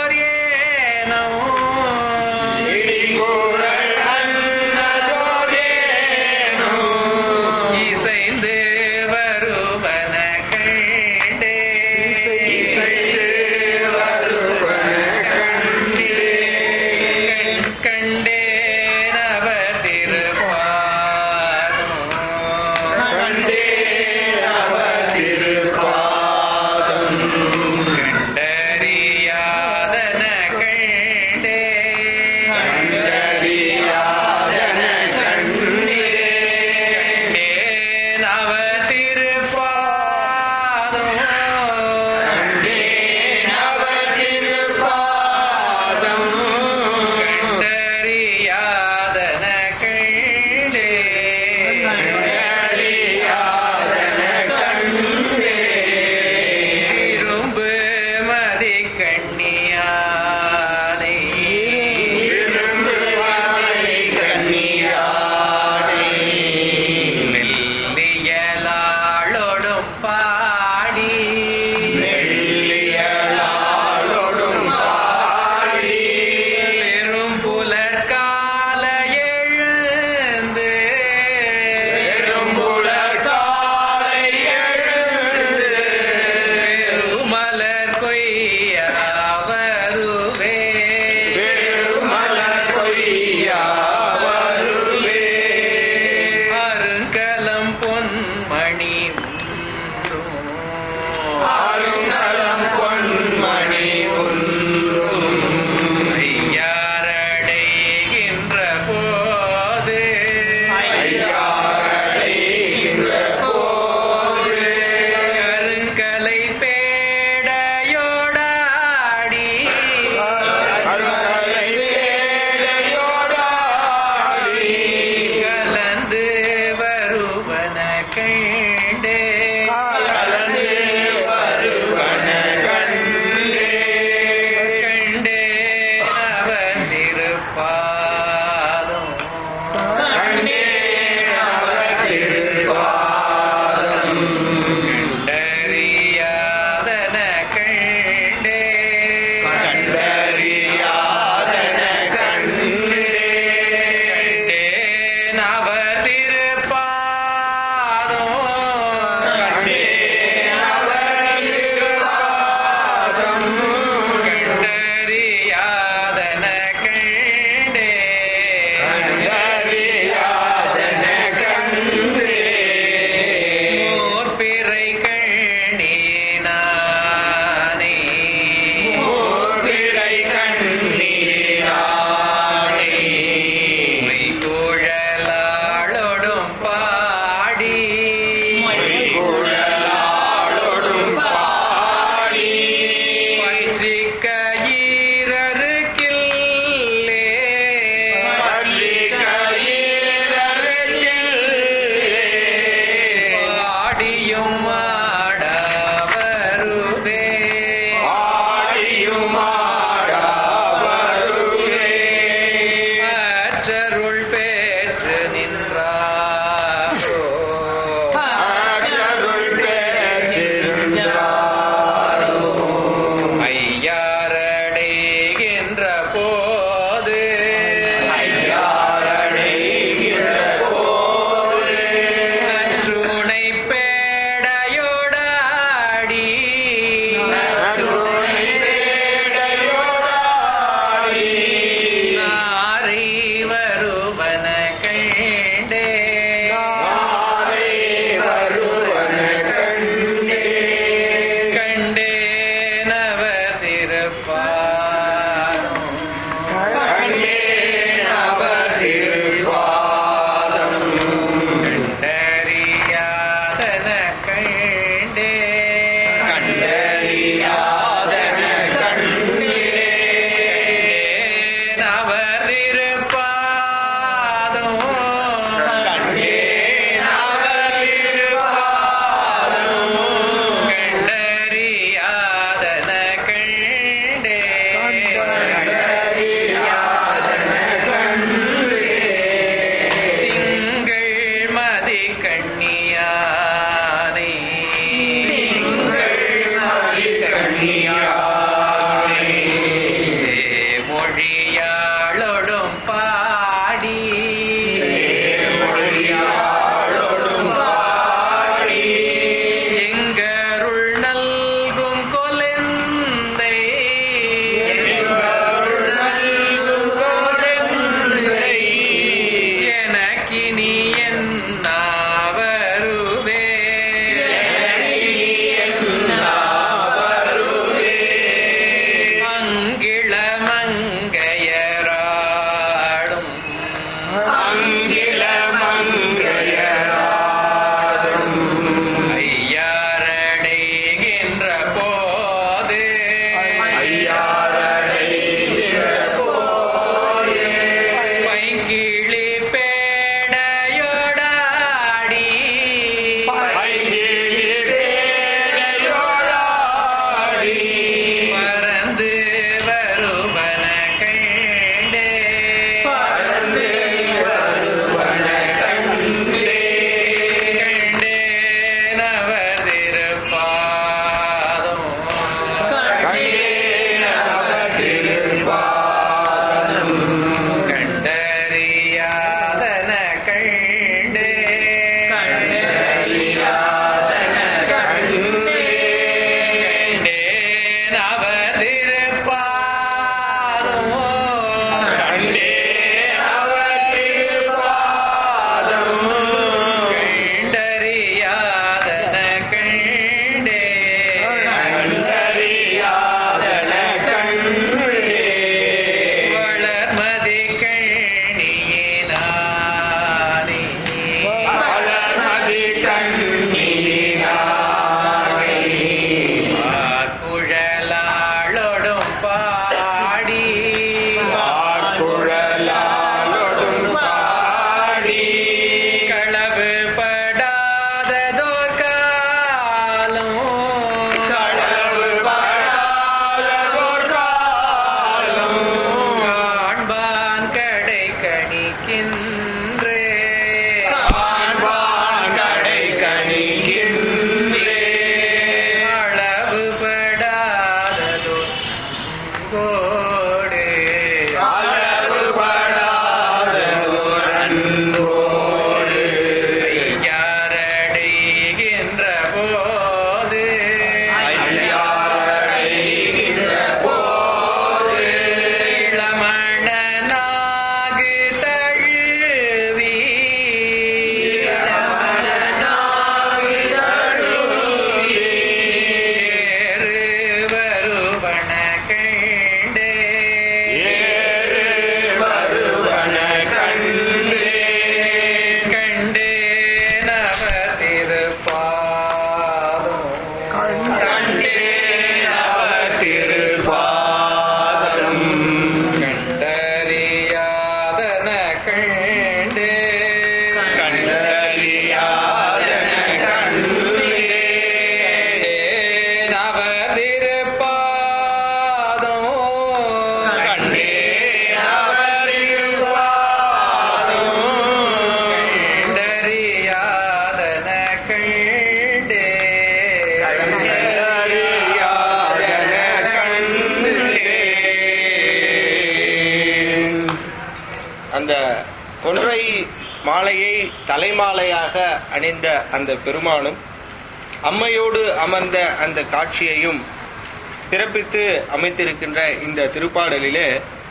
அந்த கொன்றை மாலையை தலைமாலையாக அணிந்த அந்த பெருமானும் அம்மையோடு அமர்ந்த அந்த காட்சியையும் பிறப்பித்து அமைத்திருக்கின்ற இந்த திருப்பாடலிலே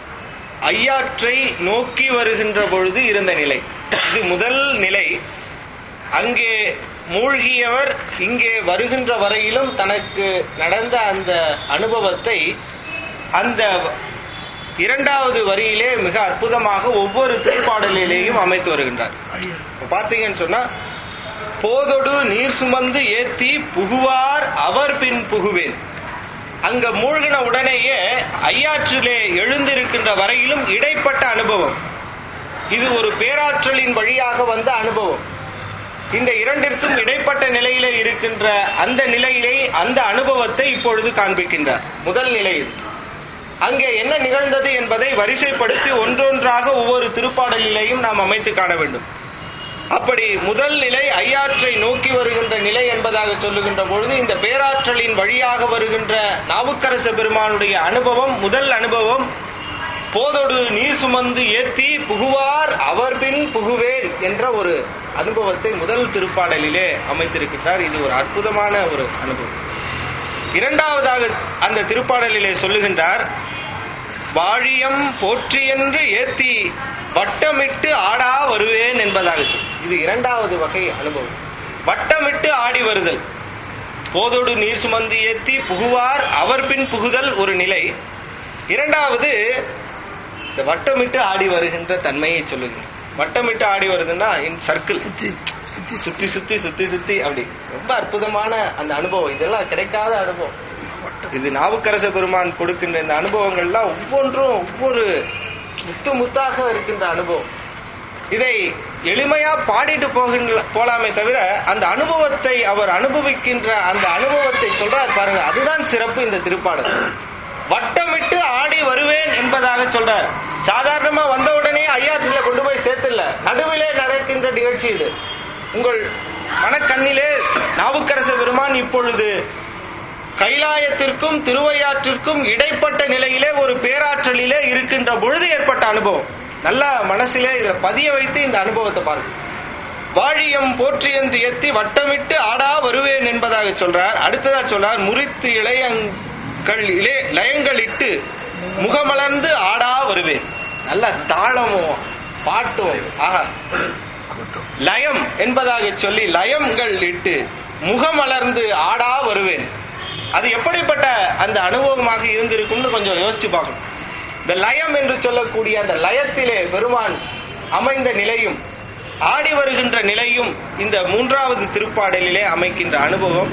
ஐயாற்றை நோக்கி வருகின்ற பொழுது இருந்த நிலை இது முதல் நிலை அங்கே மூழ்கியவர் இங்கே வருகின்ற வரையிலும் தனக்கு நடந்த அந்த அனுபவத்தை அந்த இரண்டாவது வரியிலே மிக அற்புதமாக ஒவ்வொரு திருப்பாடலிலேயும் அமைத்து வருகின்றார் இப்ப பாத்தீங்கன்னு சொன்னா போதொடு நீர் சுமந்து ஏத்தி புகுவார் அவர் பின் புகுவேன் அங்க மூழ்கின உடனேயே ஐயாற்றிலே எழுந்திருக்கின்ற வரையிலும் இடைப்பட்ட அனுபவம் இது ஒரு பேராற்றலின் வழியாக வந்த அனுபவம் இந்த இரண்டிற்கும் இடைப்பட்ட நிலையிலே இருக்கின்ற அந்த நிலையிலே அந்த அனுபவத்தை இப்பொழுது காண்பிக்கின்றார் முதல் நிலையில் அங்கே என்ன நிகழ்ந்தது என்பதை வரிசைப்படுத்தி ஒன்றொன்றாக ஒவ்வொரு திருப்பாடலிலேயும் நாம் அமைத்து காண வேண்டும் அப்படி முதல் நிலை ஐயாற்றை நோக்கி வருகின்ற நிலை என்பதாக சொல்லுகின்ற பொழுது இந்த பேராற்றலின் வழியாக வருகின்ற நாவுக்கரச பெருமானுடைய அனுபவம் முதல் அனுபவம் போதொடு நீர் சுமந்து ஏத்தி புகுவார் அவர் பின் புகுவேன் என்ற ஒரு அனுபவத்தை முதல் திருப்பாடலிலே அமைத்திருக்கிறார் இது ஒரு அற்புதமான ஒரு அனுபவம் இரண்டாவதாக அந்த திருப்பாடலிலே சொல்லுகின்றார் வாழியம் போற்றியென்று ஏத்தி வட்டமிட்டு ஆடா வருவேன் என்பதாக இது இரண்டாவது வகை அனுபவம் வட்டமிட்டு ஆடி வருதல் போதோடு நீர் சுமந்து ஏத்தி புகுவார் அவர் பின் புகுதல் ஒரு நிலை இரண்டாவது இந்த வட்டமிட்டு ஆடி வருகின்ற தன்மையை சொல்லுங்க வட்டமிட்டு ஆடி வருதுன்னா இன் சர்க்கிள் சுத்தி சுத்தி சுத்தி சுத்தி சுத்தி சுத்தி அப்படி ரொம்ப அற்புதமான அந்த அனுபவம் இதெல்லாம் கிடைக்காத அனுபவம் இது நாவுக்கரச பெருமான் கொடுக்கின்ற இந்த அனுபவங்கள்லாம் ஒவ்வொன்றும் ஒவ்வொரு முத்து முத்தாக இருக்கின்ற அனுபவம் இதை எளிமையா பாடிட்டு போகின்ற போலாமே தவிர அந்த அனுபவத்தை அவர் அனுபவிக்கின்ற அந்த அனுபவத்தை சொல்றார் பாருங்க அதுதான் சிறப்பு இந்த திருப்பாடல் வட்டமிட்டு ஆடி வருவேன் என்பதாக சொல்றார் சாதாரணமா வந்த உடனே ஐயாத்துல கொண்டு போய் சேர்த்துல நடுவிலே நடக்கின்ற நிகழ்ச்சி இது உங்கள் மனக்கண்ணிலே நாவுக்கரச பெருமான் இப்பொழுது கைலாயத்திற்கும் திருவையாற்றிற்கும் இடைப்பட்ட நிலையிலே ஒரு பேராற்றலிலே இருக்கின்ற பொழுது ஏற்பட்ட அனுபவம் நல்லா மனசிலே இதை பதிய வைத்து இந்த அனுபவத்தை பாருங்க வாழியம் போற்றியந்து எத்தி வட்டமிட்டு ஆடா வருவேன் என்பதாக சொல்றார் அடுத்ததா சொல்றார் முறித்து இளையங் லயங்களிலே லயங்களிட்டு முகமலர்ந்து ஆடா வருவேன் நல்ல தாளமும் பாட்டும் ஆஹா லயம் என்பதாக சொல்லி லயங்கள் இட்டு முகமலர்ந்து ஆடா வருவேன் அது எப்படிப்பட்ட அந்த அனுபவமாக இருந்திருக்கும்னு கொஞ்சம் யோசிச்சு பார்க்கணும் இந்த லயம் என்று சொல்லக்கூடிய அந்த லயத்திலே பெருமான் அமைந்த நிலையும் ஆடி வருகின்ற நிலையும் இந்த மூன்றாவது திருப்பாடலிலே அமைக்கின்ற அனுபவம்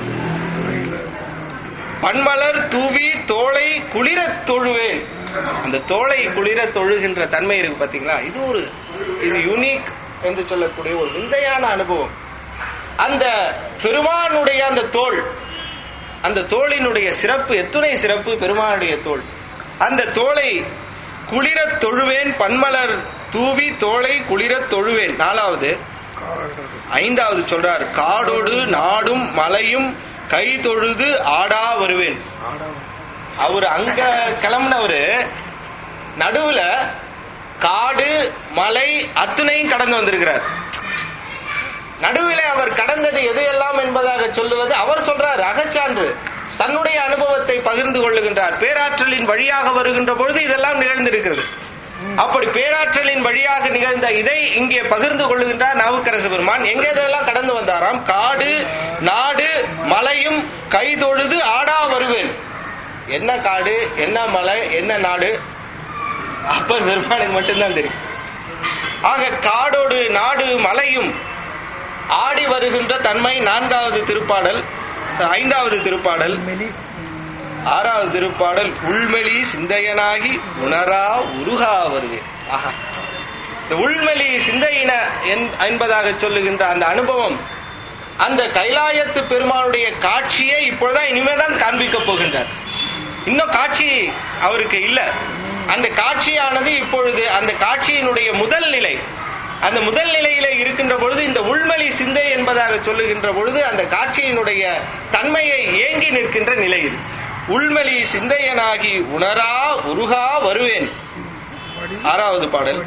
பன்மலர் தூவி தோளை குளிரத் தொழுவேன் அந்த தோளை குளிரத் தொழுகின்ற தன்மை இருக்கு பாத்தீங்களா இது ஒரு இது யூனிக் என்று சொல்லக்கூடிய ஒரு விந்தையான அனுபவம் அந்த பெருமானுடைய அந்த தோள் அந்த தோளினுடைய சிறப்பு எத்துணை சிறப்பு பெருமானுடைய தோள் அந்த தோளை குளிரத் தொழுவேன் பன்மலர் தூவி தோளை குளிரத் தொழுவேன் நாலாவது ஐந்தாவது சொல்றார் காடோடு நாடும் மலையும் கை தொழுது ஆடா வருவேன் அவர் அங்க கிளம்புனவரு நடுவுல காடு மலை அத்துணையும் கடந்து வந்திருக்கிறார் நடுவிலே அவர் கடந்தது எதையெல்லாம் என்பதாக சொல்லுவது அவர் சொல்றார் அகச்சான்று தன்னுடைய அனுபவத்தை பகிர்ந்து கொள்ளுகின்றார் பேராற்றலின் வழியாக வருகின்ற பொழுது இதெல்லாம் நிகழ்ந்திருக்கிறது அப்படி பேராற்றலின் வழியாக நிகழ்ந்த இதை இங்கே பகிர்ந்து கொள்ளுகின்றார் நாவுக்கரசு பெருமான் எங்க இதெல்லாம் கடந்து வந்தாராம் காடு நாடு மலையும் கைதொழுது ஆடா வருவேன் என்ன காடு என்ன மலை என்ன நாடு அப்பர் பெருமானுக்கு மட்டும்தான் தெரியும் ஆக காடோடு நாடு மலையும் ஆடி வருகின்ற தன்மை நான்காவது திருப்பாடல் ஐந்தாவது திருப்பாடல் ஆறாவது திருப்பாடல் உள்மெளி சிந்தையனாகி உணரா உருகா வருவேன் ஆஹா இந்த உள்மெளி சிந்தையின என்- என்பதாக சொல்லுகின்ற அந்த அனுபவம் அந்த கைலாயத்து பெருமானுடைய காட்சியை இப்பொழுதுதான் இனிமேதான் காண்பிக்க போகின்றார் இன்னும் காட்சி அவருக்கு இல்ல அந்த காட்சியானது இப்பொழுது அந்த காட்சியினுடைய முதல் நிலை அந்த முதல் நிலையில இருக்கின்ற பொழுது இந்த உள்மலி சிந்தை என்பதாக சொல்லுகின்ற பொழுது அந்த காட்சியினுடைய தன்மையை ஏங்கி நிற்கின்ற நிலை இது உள்மலி சிந்தையனாகி உணரா உருகா வருவேன் ஆறாவது பாடல்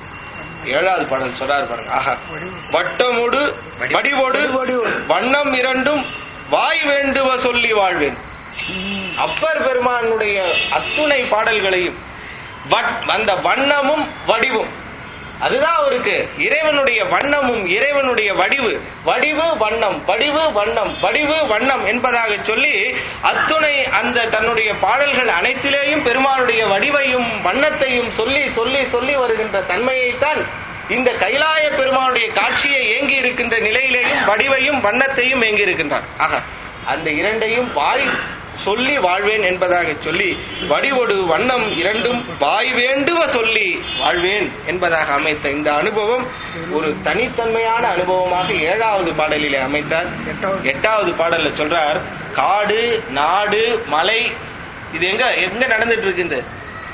ஏழாவது பாடல் சொல்றாரு பாருங்க ஆஹா வட்டமோடு வடிவோடு வண்ணம் இரண்டும் வாய் வேண்டுவ சொல்லி வாழ்வேன் அப்பர் பெருமானுடைய அத்துணை பாடல்களையும் வட்- அந்த வண்ணமும் வடிவும் அதுதான் அவருக்கு இறைவனுடைய வண்ணமும் இறைவனுடைய வடிவு வடிவு வண்ணம் வடிவு வண்ணம் வடிவு வண்ணம் என்பதாக சொல்லி அத்துணை அந்த தன்னுடைய பாடல்கள் அனைத்திலேயும் பெருமானுடைய வடிவையும் வண்ணத்தையும் சொல்லி சொல்லி சொல்லி வருகின்ற தன்மையைத்தான் இந்த கைலாய பெருமானுடைய காட்சியை ஏங்கி இருக்கின்ற நிலையிலேயும் வடிவையும் வண்ணத்தையும் ஏங்கி இருக்கின்றார் ஆக அந்த இரண்டையும் வாய் சொல்லி வாழ்வேன் என்பதாக சொல்லி வடிவொடு வண்ணம் இரண்டும் வாய் வேண்டுவ சொல்லி வாழ்வேன் என்பதாக அமைத்த இந்த அனுபவம் ஒரு தனித்தன்மையான அனுபவமாக ஏழாவது பாடலிலே அமைத்தார் எட்டாவது பாடல்ல சொல்றார் காடு நாடு மலை இது எங்க எங்க நடந்துட்டு இருக்கு இந்த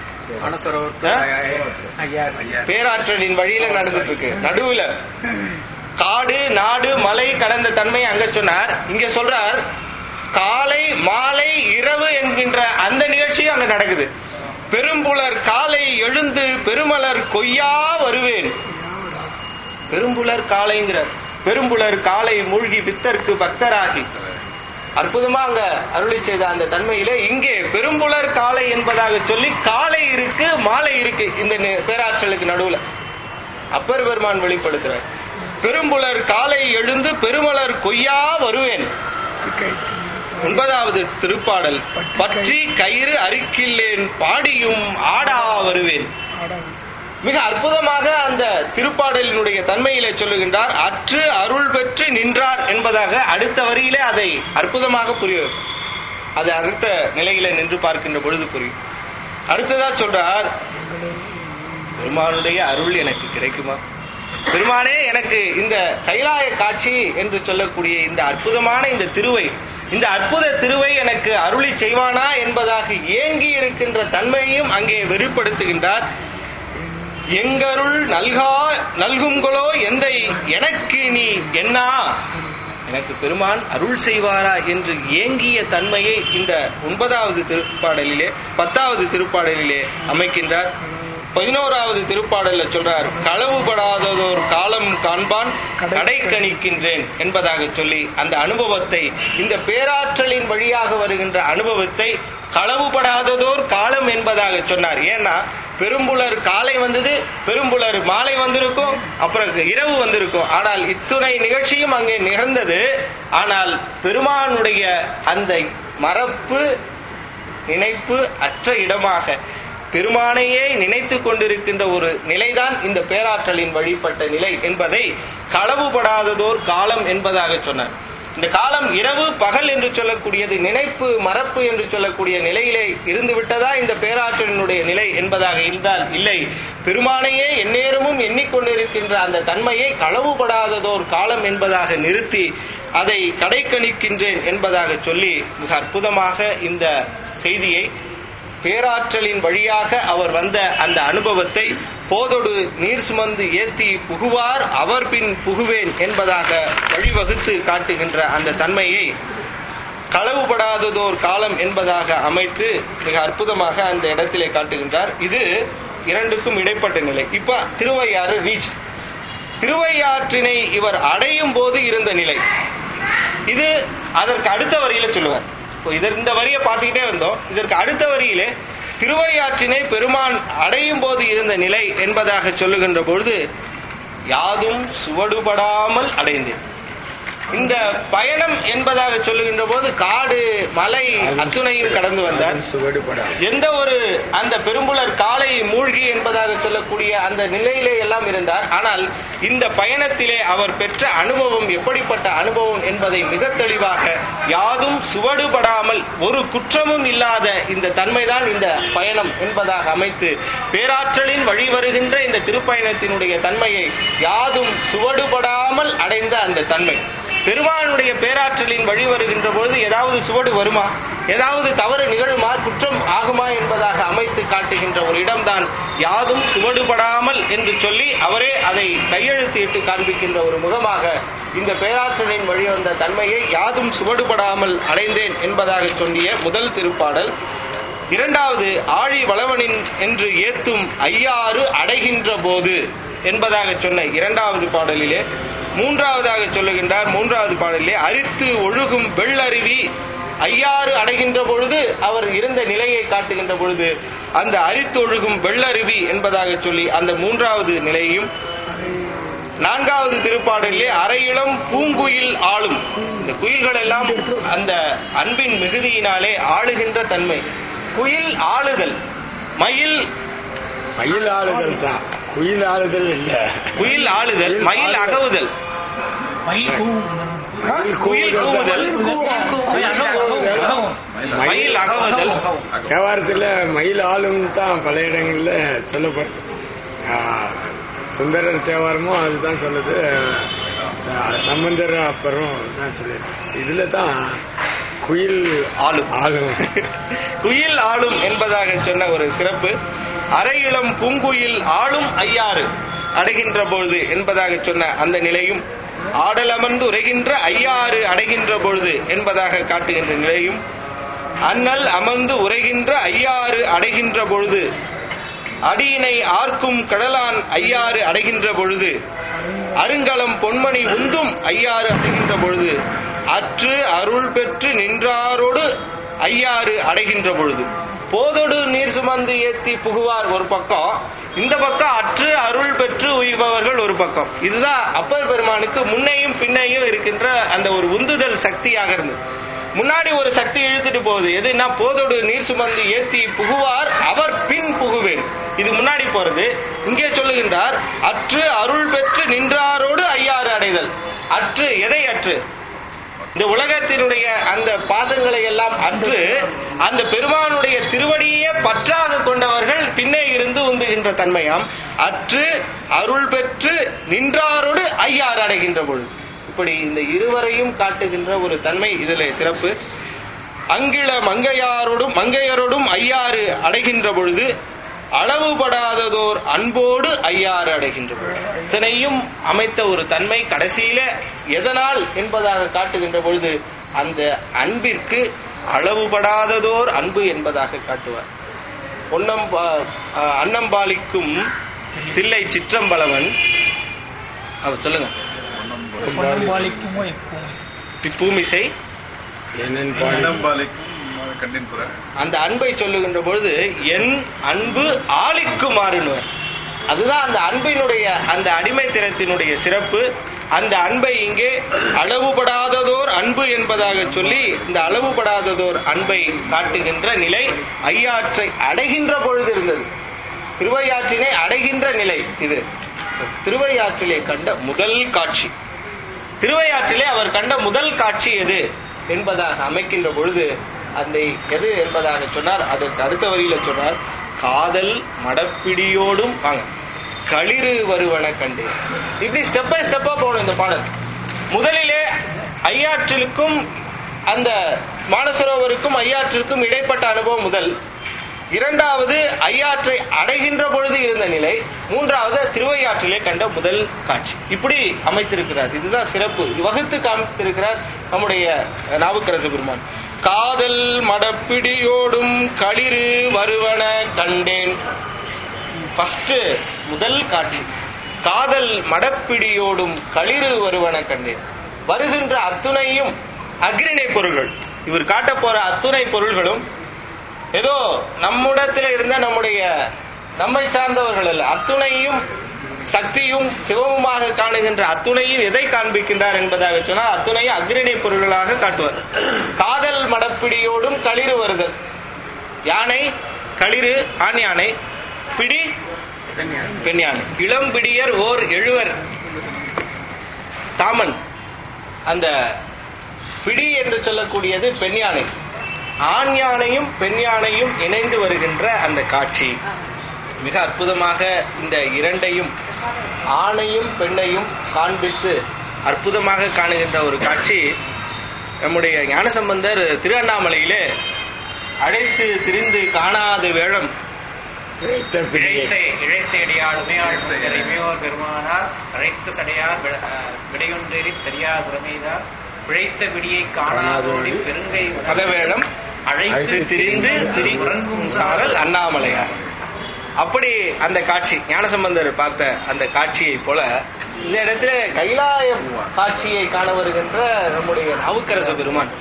பேராற்றலின் வழியில நடந்துட்டு இருக்கு நடுவுல காடு நாடு மலை கடந்த தன்மை அங்க சொன்னார் இங்க சொல்றார் காலை மாலை இரவு என்கின்ற அந்த நிகழ்ச்சியும் அங்க நடக்குது பெரும்புலர் காலை எழுந்து பெருமலர் கொய்யா வருவேன் பெரும்புலர் காலைங்கிறார் பெரும்புலர் காலை மூழ்கி பித்தர்க்கு பக்தராகி அற்புதமா அங்க அருளி செய்த அந்த தன்மையிலே இங்கே பெரும்புலர் காலை என்பதாக சொல்லி காலை இருக்கு மாலை இருக்கு இந்த நி- பேராற்றலுக்கு நடுவுல அப்பர் பெருமான் வெளிப்படுத்துறார் பெரும்புலர் காலை எழுந்து பெருமலர் கொய்யா வருவேன் ஒன்பதாவது திருப்பாடல் பற்றி கயிறு அரிக்கில்லேன் பாடியும் ஆடா வருவேன் மிக அற்புதமாக அந்த திருப்பாடலினுடைய தன்மையிலே சொல்லுகின்றார் அற்று அருள் பெற்று நின்றார் என்பதாக அடுத்த வரியிலே அதை அற்புதமாக புரிய வைப்பார். அது அடுத்த நிலையில நின்று பார்க்கின்ற பொழுது புரியும் அடுத்ததா சொல்றார் பெருமானுடைய அருள் எனக்கு கிடைக்குமா பெருமானே எனக்கு இந்த கைலாய காட்சி என்று சொல்லக்கூடிய இந்த அற்புதமான இந்த திருவை இந்த அற்புத திருவை எனக்கு அருளி செய்வானா என்பதாக ஏங்கி இருக்கின்ற தன்மையையும் அங்கே வெளிப்படுத்துகின்றார் எங்கருள் நல்கா நல்குங்களோ எந்த எனக்கு நீ என்னா எனக்கு பெருமான் அருள் செய்வாரா என்று ஏங்கிய தன்மையை இந்த ஒன்பதாவது திருப்பாடலிலே பத்தாவது திருப்பாடலிலே அமைக்கின்றார் பதினோராவது திருப்பாடல்ல சொல்றார் களவுபடாததோர் காலம் காண்பான் கடை கணிக்கின்றேன் என்பதாக சொல்லி அந்த அனுபவத்தை இந்த பேராற்றலின் வழியாக வருகின்ற அனுபவத்தை களவுபடாததோர் காலம் என்பதாக சொன்னார் ஏன்னா பெரும்புலர் காலை வந்தது பெரும்புலர் மாலை வந்திருக்கும் அப்புறம் இரவு வந்திருக்கும் ஆனால் இத்துணை நிகழ்ச்சியும் அங்கே நிகழ்ந்தது ஆனால் பெருமானுடைய அந்த மறப்பு நினைப்பு அற்ற இடமாக பெருமானையே நினைத்து கொண்டிருக்கின்ற ஒரு நிலைதான் இந்த பேராற்றலின் வழிபட்ட நிலை என்பதை களவுபடாததோர் காலம் என்பதாக சொன்னார் இந்த காலம் இரவு பகல் என்று சொல்லக்கூடியது நினைப்பு மறப்பு என்று சொல்லக்கூடிய நிலையிலே இருந்து விட்டதா இந்த பேராற்றலினுடைய நிலை என்பதாக இருந்தால் இல்லை பெருமானையே எந்நேரமும் எண்ணிக்கொண்டிருக்கின்ற அந்த தன்மையை களவுபடாததோர் காலம் என்பதாக நிறுத்தி அதை கடைக்கணிக்கின்றேன் என்பதாக சொல்லி மிக அற்புதமாக இந்த செய்தியை பேராற்றலின் வழியாக அவர் வந்த அந்த அனுபவத்தை போதொடு நீர் சுமந்து ஏத்தி புகுவார் அவர் பின் புகுவேன் என்பதாக வழிவகுத்து காட்டுகின்ற அந்த தன்மையை களவுபடாததோர் காலம் என்பதாக அமைத்து மிக அற்புதமாக அந்த இடத்திலே காட்டுகின்றார் இது இரண்டுக்கும் இடைப்பட்ட நிலை இப்ப திருவையாறு ரீச் திருவையாற்றினை இவர் அடையும் போது இருந்த நிலை இது அதற்கு அடுத்த வரியில சொல்லுவார் இப்போ இதற்கு இந்த வரியை பார்த்துக்கிட்டே வந்தோம் இதற்கு அடுத்த வரியிலே திருவையாற்றினை பெருமான் அடையும் போது இருந்த நிலை என்பதாக சொல்லுகின்ற பொழுது யாதும் சுவடுபடாமல் அடைந்தேன் இந்த பயணம் என்பதாக சொல்லுகின்ற போது காடு மலை அத்துணையும் கடந்து வந்தார் எந்த ஒரு அந்த பெரும்புலர் காலை மூழ்கி என்பதாக சொல்லக்கூடிய அந்த நிலையிலே எல்லாம் இருந்தார் ஆனால் இந்த பயணத்திலே அவர் பெற்ற அனுபவம் எப்படிப்பட்ட அனுபவம் என்பதை மிக தெளிவாக யாதும் சுவடுபடாமல் ஒரு குற்றமும் இல்லாத இந்த தன்மைதான் இந்த பயணம் என்பதாக அமைத்து பேராற்றலின் வழி வருகின்ற இந்த திருப்பயணத்தினுடைய தன்மையை யாதும் சுவடுபடாமல் அடைந்த அந்த தன்மை பெருமானுடைய பேராற்றலின் வழி வருகின்ற பொழுது ஏதாவது சுவடு வருமா ஏதாவது தவறு நிகழுமா குற்றம் ஆகுமா என்பதாக அமைத்து காட்டுகின்ற ஒரு இடம்தான் யாதும் சுவடுபடாமல் என்று சொல்லி அவரே அதை கையெழுத்திட்டு காண்பிக்கின்ற ஒரு முகமாக இந்த பேராற்றலின் வழி வந்த தன்மையை யாதும் சுவடுபடாமல் அடைந்தேன் என்பதாக சொல்லிய முதல் திருப்பாடல் இரண்டாவது ஆழி வளவனின் என்று ஏத்தும் ஐயாறு அடைகின்ற போது என்பதாக சொன்ன இரண்டாவது பாடலிலே மூன்றாவதாக சொல்லுகின்றார் மூன்றாவது பாடலிலே அரித்து ஒழுகும் வெள்ளருவி ஐயாறு அடைகின்ற பொழுது அவர் இருந்த நிலையை காட்டுகின்ற பொழுது அந்த அரித்தொழுகும் வெள்ளருவி என்பதாக சொல்லி அந்த மூன்றாவது நிலையையும் நான்காவது திருப்பாடலிலே அரையிளம் பூங்குயில் ஆளும் இந்த குயில்கள் எல்லாம் அந்த அன்பின் மிகுதியினாலே ஆளுகின்ற தன்மை குயில் ஆளுதல் மயில் மயில் ஆளுதல் தான் குயில் ஆளுதல் இல்ல குயில் ஆளுதல் மயில் அகவுதல் மயில் கூவும் குயில் கூவுதல் மயில் அகவுதல் தேவாரத்துல மயில் ஆளும் தான் பல இடங்கள்ல சொல்லப்படுது ஆ, சுந்தரர் தேவாரமும் அதுதான் சொல்லுது ச- சம்பந்தர் அப்பரும் தான் சொல்லுது இதுல தான் குயில் ஆளும் ஆளும் குயில் ஆளும் என்பதாக சொன்ன ஒரு சிறப்பு அரையிளம் பூங்குயில் ஆளும் ஐயாறு அடைகின்ற பொழுது என்பதாக சொன்ன அந்த நிலையும் ஆடலமர்ந்து உரைகின்ற ஐயாறு அடைகின்ற பொழுது என்பதாக காட்டுகின்ற நிலையும் அண்ணல் அமர்ந்து உரைகின்ற ஐயாறு அடைகின்ற பொழுது அடியினை ஆர்க்கும் கடலான் ஐயாறு அடைகின்ற பொழுது அருங்கலம் பொன்மணி உந்தும் ஐயாறு அடைகின்ற பொழுது அற்று அருள் பெற்று நின்றாரோடு ஐயாறு அடைகின்ற பொழுது போதொடு நீர் சுமந்து ஏத்தி புகுவார் ஒரு பக்கம் இந்த பக்கம் அற்று அருள் பெற்று உய்பவர்கள் ஒரு பக்கம் இதுதான் அப்பர் பெருமானுக்கு முன்னையும் பின்னையும் இருக்கின்ற அந்த ஒரு உந்துதல் சக்தியாக இருந்தது முன்னாடி ஒரு சக்தி இழுத்துட்டு போகுது எதுனா போதோடு நீர் சுமந்து ஏத்தி புகுவார் அவர் பின் புகுவேன் இது முன்னாடி போறது இங்கே சொல்லுகின்றார் அற்று அருள் பெற்று நின்றாரோடு ஐயாறு அடைதல் அற்று எதை அற்று இந்த உலகத்தினுடைய அந்த பாசங்களை எல்லாம் அற்று அந்த பெருமானுடைய திருவடியே பற்றாக கொண்டவர்கள் பின்னே இருந்து உந்துகின்ற தன்மையாம் அற்று அருள் பெற்று நின்றாரோடு ஐயாறு அடைகின்ற பொழுது இப்படி இந்த இருவரையும் காட்டுகின்ற ஒரு தன்மை இதிலே சிறப்பு அங்கிள மங்கையாரோடும் மங்கையரோடும் ஐயாறு அடைகின்ற பொழுது அளவுபடாததோர் அன்போடு ஐயாறு அடைகின்ற பொழுது இத்தனையும் அமைத்த ஒரு தன்மை கடைசியில எதனால் என்பதாக காட்டுகின்ற பொழுது அந்த அன்பிற்கு அளவுபடாததோர் அன்பு என்பதாக காட்டுவார் பொன்னம் அன்னம்பாலிக்கும் தில்லை சிற்றம்பலவன் அவர் சொல்லுங்க பொன்னம்பாலிக்குமோ எப்பவும் இப்பூமிசை என்னன்னு பாடி இளம்பாலைக்கும் கண்டின் புற அந்த அன்பை சொல்லுகின்ற பொழுது என் அன்பு ஆளிக்குமாறுனுவர் அதுதான் அந்த அன்பினுடைய அந்த அடிமைத்தனத்தினுடைய சிறப்பு அந்த அன்பை இங்கே அளவுபடாததோர் அன்பு என்பதாக சொல்லி இந்த அளவுபடாததோர் அன்பை காட்டுகின்ற நிலை ஐயாற்றை அடைகின்ற பொழுது இருந்தது திருவையாற்றினை அடைகின்ற நிலை இது திருவையாற்றிலே கண்ட முதல் காட்சி திருவையாற்றிலே அவர் கண்ட முதல் காட்சி எது என்பதாக அமைக்கின்ற பொழுது அந்த எது என்பதாக சொன்னார் அதற்கு அடுத்த வரியில சொன்னார் காதல் மடப்பிடியோடும் வாங்க களிறு வருவன கண்டு இப்படி ஸ்டெப் பை ஸ்டெப்பா போகணும் இந்த பாடல் முதலிலே ஐயாற்றிற்கும் அந்த மானசரோவருக்கும் ஐயாற்றிற்கும் இடைப்பட்ட அனுபவம் முதல் இரண்டாவது ஐயாற்றை அடைகின்ற பொழுது இருந்த நிலை மூன்றாவது திருவையாற்றிலே கண்ட முதல் காட்சி இப்படி அமைத்திருக்கிறார் இதுதான் சிறப்பு வகுத்து காமித்திருக்கிறார் நம்முடைய நாவுக்கரசு பெருமான் காதல் மடப்பிடியோடும் களிறு வருவன கண்டேன் ஃபர்ஸ்ட் முதல் காட்சி காதல் மடப்பிடியோடும் களிறு வருவன கண்டேன் வருகின்ற அத்துணையும் அக்ரிணை பொருள்கள் இவர் காட்டப் போற அத்துணை பொருள்களும் ஏதோ நம்மிடத்தில் இருந்த நம்முடைய நம்மை சார்ந்தவர்கள் அல்ல அத்துணையும் சக்தியும் சிவமுமாக காணுகின்ற அத்துணையும் எதை காண்பிக்கின்றார் என்பதாக சொன்னால் அத்துணையும் அக்ரிணை பொருள்களாக காட்டுவார் காதல் மடப்பிடியோடும் களிறு வருதல் யானை களிறு ஆண் யானை பிடி பெண் யானை இளம்பிடியர் ஓர் எழுவர் தாமன் அந்த பிடி என்று சொல்லக்கூடியது பெண் யானை ஆண் யானையும் பெண் யானையும் இணைந்து வருகின்ற அந்த காட்சி மிக அற்புதமாக இந்த இரண்டையும் ஆணையும் பெண்ணையும் காண்பித்து அற்புதமாக காணுகின்ற ஒரு காட்சி நம்முடைய ஞானசம்பந்தர் திரு அண்ணாமலையிலே அழைத்து திரிந்து காணாத வேழம் இழைத்த பிடியை இழைத்த இழைத்த இடையாள் உமையாள் இமையோர் பெருமானார் அழைத்த சடையார் விட- அஹ், விடையொன்றேறி தெரியார் உறமைதார் பிழைத்த விடியை காணாதோடி பெருங்கை கதவேளம் அழைத்து திரிந்து திரி உறங்கும் சாரல் அண்ணாமலையார் அப்படி அந்த காட்சி ஞானசம்பந்தர் பார்த்த அந்த காட்சியை போல இந்த இடத்துல கைலாய காட்சியை காண வருகின்ற நம்முடைய நாவுக்கரசு பெருமான்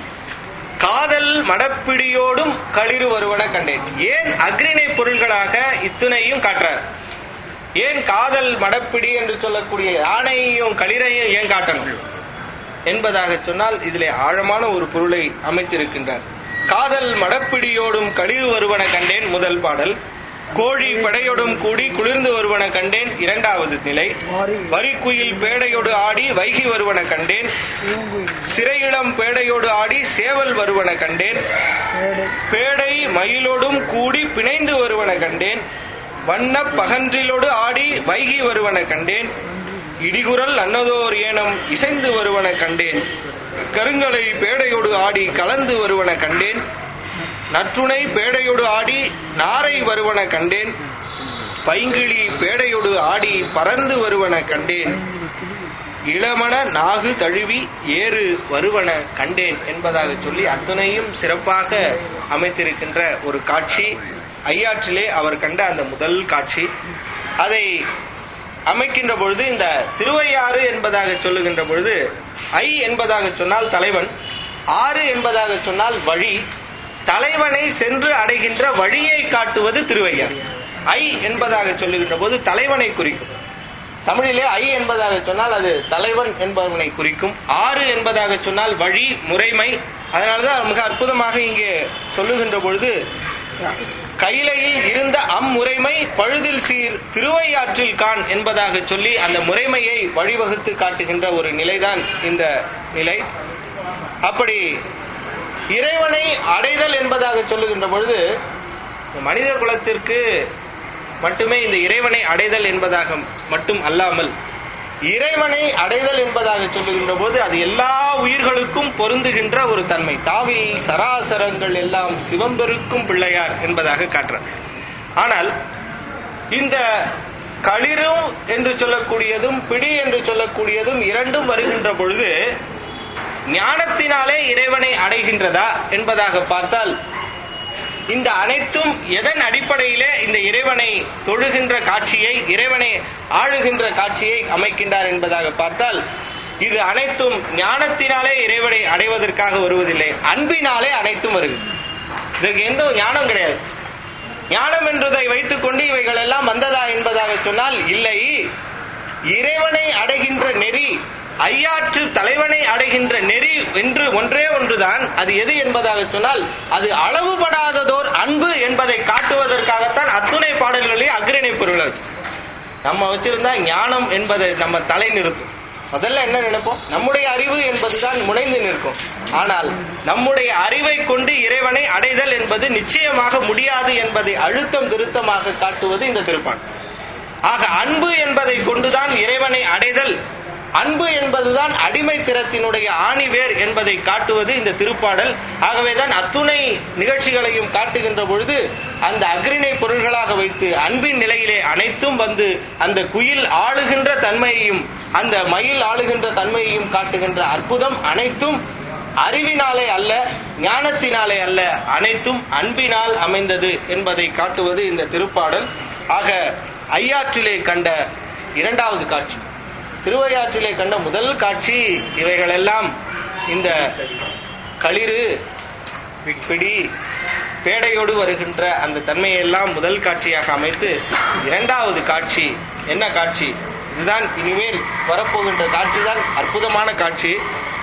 காதல் மடப்பிடியோடும் களிறு வருவன கண்டேன் ஏன் அக்ரிணை பொருள்களாக இத்துணையும் காட்டுறார் ஏன் காதல் மடப்பிடி என்று சொல்லக்கூடிய யானையையும் களிரையும் ஏன் காட்டணும் என்பதாக சொன்னால் இதிலே ஆழமான ஒரு பொருளை அமைத்திருக்கின்றார் காதல் மடப்பிடியோடும் களிறு வருவன கண்டேன் முதல் பாடல் கோழி படையோடும் கூடி குளிர்ந்து வருவன கண்டேன் இரண்டாவது நிலை வரிக்குயில் பேடையோடு ஆடி வைகி வருவன கண்டேன் சிறையிளம் பேடையோடு ஆடி சேவல் வருவன கண்டேன் பேடை மயிலோடும் கூடி பிணைந்து வருவன கண்டேன் வண்ண பகன்றிலோடு ஆடி வைகி வருவன கண்டேன் இடிகுரல் அன்னதோர் ஏனம் இசைந்து வருவன கண்டேன் கருங்கலை பேடையோடு ஆடி கலந்து வருவன கண்டேன் நற்றுணை பேடையோடு ஆடி நாரை வருவன கண்டேன் பைங்கிளி பேடையோடு ஆடி பறந்து வருவன கண்டேன் இளமண நாகு தழுவி ஏறு வருவன கண்டேன் என்பதாக சொல்லி அத்துணையும் சிறப்பாக அமைத்திருக்கின்ற ஒரு காட்சி ஐயாற்றிலே அவர் கண்ட அந்த முதல் காட்சி அதை அமைக்கின்ற பொழுது இந்த திருவையாறு என்பதாக சொல்லுகின்ற பொழுது ஐ என்பதாக சொன்னால் தலைவன் ஆறு என்பதாக சொன்னால் வழி தலைவனை சென்று அடைகின்ற வழியை காட்டுவது திருவையாறு ஐ என்பதாக சொல்லுகின்ற போது தலைவனை குறிக்கும் தமிழிலே ஐ என்பதாக சொன்னால் அது தலைவன் என்பவனை குறிக்கும் ஆறு என்பதாக சொன்னால் வழி முறைமை அதனாலதான் மிக அற்புதமாக இங்கே சொல்லுகின்ற பொழுது கைலையில் இருந்த அம்முறைமை பழுதில் சீர் திருவையாற்றில் கான் என்பதாக சொல்லி அந்த முறைமையை வழிவகுத்து காட்டுகின்ற ஒரு நிலைதான் இந்த நிலை அப்படி இறைவனை அடைதல் என்பதாக சொல்லுகின்ற பொழுது மனித குலத்திற்கு மட்டுமே இந்த இறைவனை அடைதல் என்பதாக மட்டும் அல்லாமல் இறைவனை அடைதல் என்பதாக சொல்லுகின்ற போது அது எல்லா உயிர்களுக்கும் பொருந்துகின்ற ஒரு தன்மை தாவில் சராசரங்கள் எல்லாம் சிவம்பெருக்கும் பிள்ளையார் என்பதாக காட்டுறார் ஆனால் இந்த களிரும் என்று சொல்லக்கூடியதும் பிடி என்று சொல்லக்கூடியதும் இரண்டும் வருகின்ற பொழுது ஞானத்தினாலே இறைவனை அடைகின்றதா என்பதாக பார்த்தால் இந்த அனைத்தும் எதன் அடிப்படையிலே இந்த இறைவனை தொழுகின்ற காட்சியை இறைவனை ஆளுகின்ற காட்சியை அமைக்கின்றார் என்பதாக பார்த்தால் இது அனைத்தும் ஞானத்தினாலே இறைவனை அடைவதற்காக வருவதில்லை அன்பினாலே அனைத்தும் வருகிறது இதுக்கு எந்த ஞானம் கிடையாது ஞானம் என்றதை வைத்துக் கொண்டு இவைகள் எல்லாம் வந்ததா என்பதாக சொன்னால் இல்லை இறைவனை அடைகின்ற நெறி ஐயாற்று தலைவனை அடைகின்ற நெறி என்று ஒன்றே ஒன்றுதான் அது எது என்பதாக சொன்னால் அது அளவுபடாததோர் அன்பு என்பதை காட்டுவதற்காகத்தான் அத்துணை பாடல்களே அக்ரணை பொருள் அது. நம்ம வச்சிருந்தா ஞானம் என்பதை நம்ம தலை நிறுத்தும் முதல்ல என்ன நினைப்போம் நம்முடைய அறிவு என்பதுதான் முனைந்து நிற்கும் ஆனால் நம்முடைய அறிவை கொண்டு இறைவனை அடைதல் என்பது நிச்சயமாக முடியாது என்பதை அழுத்தம் திருத்தமாக காட்டுவது இந்த திருப்பான் ஆக அன்பு என்பதை கொண்டுதான் இறைவனை அடைதல் அன்பு என்பதுதான் அடிமை திறத்தினுடைய ஆணிவேர் என்பதை காட்டுவது இந்த திருப்பாடல் ஆகவேதான் அத்துணை நிகழ்ச்சிகளையும் காட்டுகின்ற பொழுது அந்த அக்ரிணை பொருள்களாக வைத்து அன்பின் நிலையிலே அனைத்தும் வந்து அந்த குயில் ஆளுகின்ற தன்மையையும் அந்த மயில் ஆளுகின்ற தன்மையையும் காட்டுகின்ற அற்புதம் அனைத்தும் அறிவினாலே அல்ல ஞானத்தினாலே அல்ல அனைத்தும் அன்பினால் அமைந்தது என்பதை காட்டுவது இந்த திருப்பாடல் ஆக ஐயாற்றிலே கண்ட இரண்டாவது காட்சி திருவையாற்றிலே கண்ட முதல் காட்சி இவைகளெல்லாம் இந்த களிறு பிடி பேடையோடு வருகின்ற அந்த தன்மையெல்லாம் முதல் காட்சியாக அமைத்து இரண்டாவது காட்சி என்ன காட்சி இதுதான் இனிமேல் வரப்போகின்ற காட்சி தான் அற்புதமான காட்சி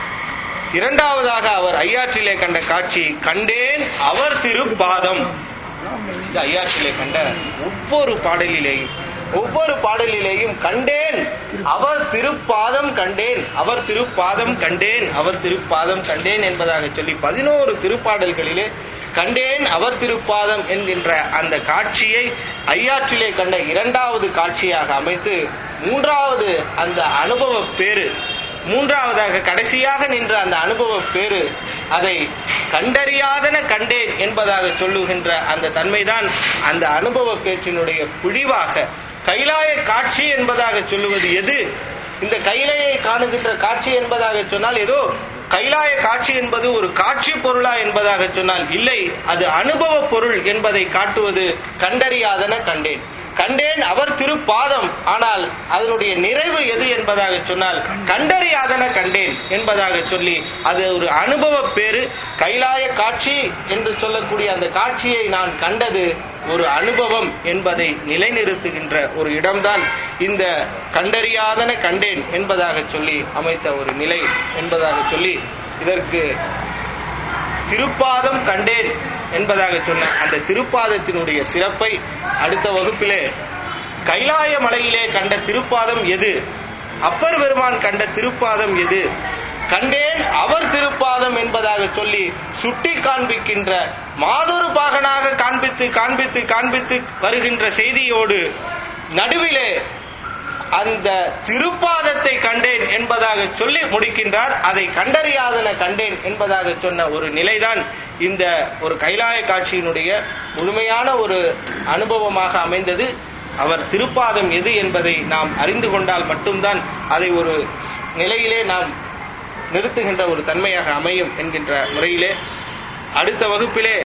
இரண்டாவதாக அவர் ஐயாற்றிலே கண்ட காட்சி கண்டேன் அவர் திருப்பாதம் இந்த ஐயாற்றிலே கண்ட ஒவ்வொரு பாடலிலேயும் ஒவ்வொரு பாடலிலேயும் கண்டேன் அவர் திருப்பாதம் கண்டேன் அவர் திருப்பாதம் கண்டேன் அவர் திருப்பாதம் கண்டேன் என்பதாக சொல்லி பதினோரு திருப்பாடல்களிலே கண்டேன் அவர் திருப்பாதம் என்கின்ற அந்த காட்சியை ஐயாற்றிலே கண்ட இரண்டாவது காட்சியாக அமைத்து மூன்றாவது அந்த அனுபவ பேரு மூன்றாவதாக கடைசியாக நின்ற அந்த அனுபவ பேரு அதை கண்டறியாதன கண்டேன் என்பதாக சொல்லுகின்ற அந்த தன்மைதான் அந்த அனுபவ பேச்சினுடைய புழிவாக கைலாய காட்சி என்பதாக சொல்லுவது எது இந்த கைலையை காணுகின்ற காட்சி என்பதாக சொன்னால் ஏதோ கைலாய காட்சி என்பது ஒரு காட்சி பொருளா என்பதாக சொன்னால் இல்லை அது அனுபவ பொருள் என்பதை காட்டுவது கண்டறியாதன கண்டேன் கண்டேன் அவர் திருப்பாதம் ஆனால் அதனுடைய நிறைவு எது என்பதாக சொன்னால் கண்டறியாதன கண்டேன் என்பதாக சொல்லி அது ஒரு அனுபவ பேரு கைலாய காட்சி என்று சொல்லக்கூடிய அந்த காட்சியை நான் கண்டது ஒரு அனுபவம் என்பதை நிலைநிறுத்துகின்ற ஒரு இடம்தான் இந்த கண்டறியாதன கண்டேன் என்பதாக சொல்லி அமைத்த ஒரு நிலை என்பதாக சொல்லி இதற்கு திருப்பாதம் கண்டேன் என்பதாக சொன்ன அந்த திருப்பாதத்தினுடைய சிறப்பை அடுத்த வகுப்பிலே கைலாய மலையிலே கண்ட திருப்பாதம் எது அப்பர் பெருமான் கண்ட திருப்பாதம் எது கண்டேன் அவர் திருப்பாதம் என்பதாக சொல்லி சுட்டி காண்பிக்கின்ற மாதொரு பாகனாக காண்பித்து காண்பித்து காண்பித்து வருகின்ற செய்தியோடு நடுவிலே அந்த திருப்பாதத்தை கண்டேன் என்பதாக சொல்லி முடிக்கின்றார் அதை கண்டறியாதன கண்டேன் என்பதாக சொன்ன ஒரு நிலைதான் இந்த ஒரு கைலாய காட்சியினுடைய முழுமையான ஒரு அனுபவமாக அமைந்தது அவர் திருப்பாதம் எது என்பதை நாம் அறிந்து கொண்டால் மட்டும்தான் அதை ஒரு நிலையிலே நாம் நிறுத்துகின்ற ஒரு தன்மையாக அமையும் என்கின்ற முறையிலே அடுத்த வகுப்பிலே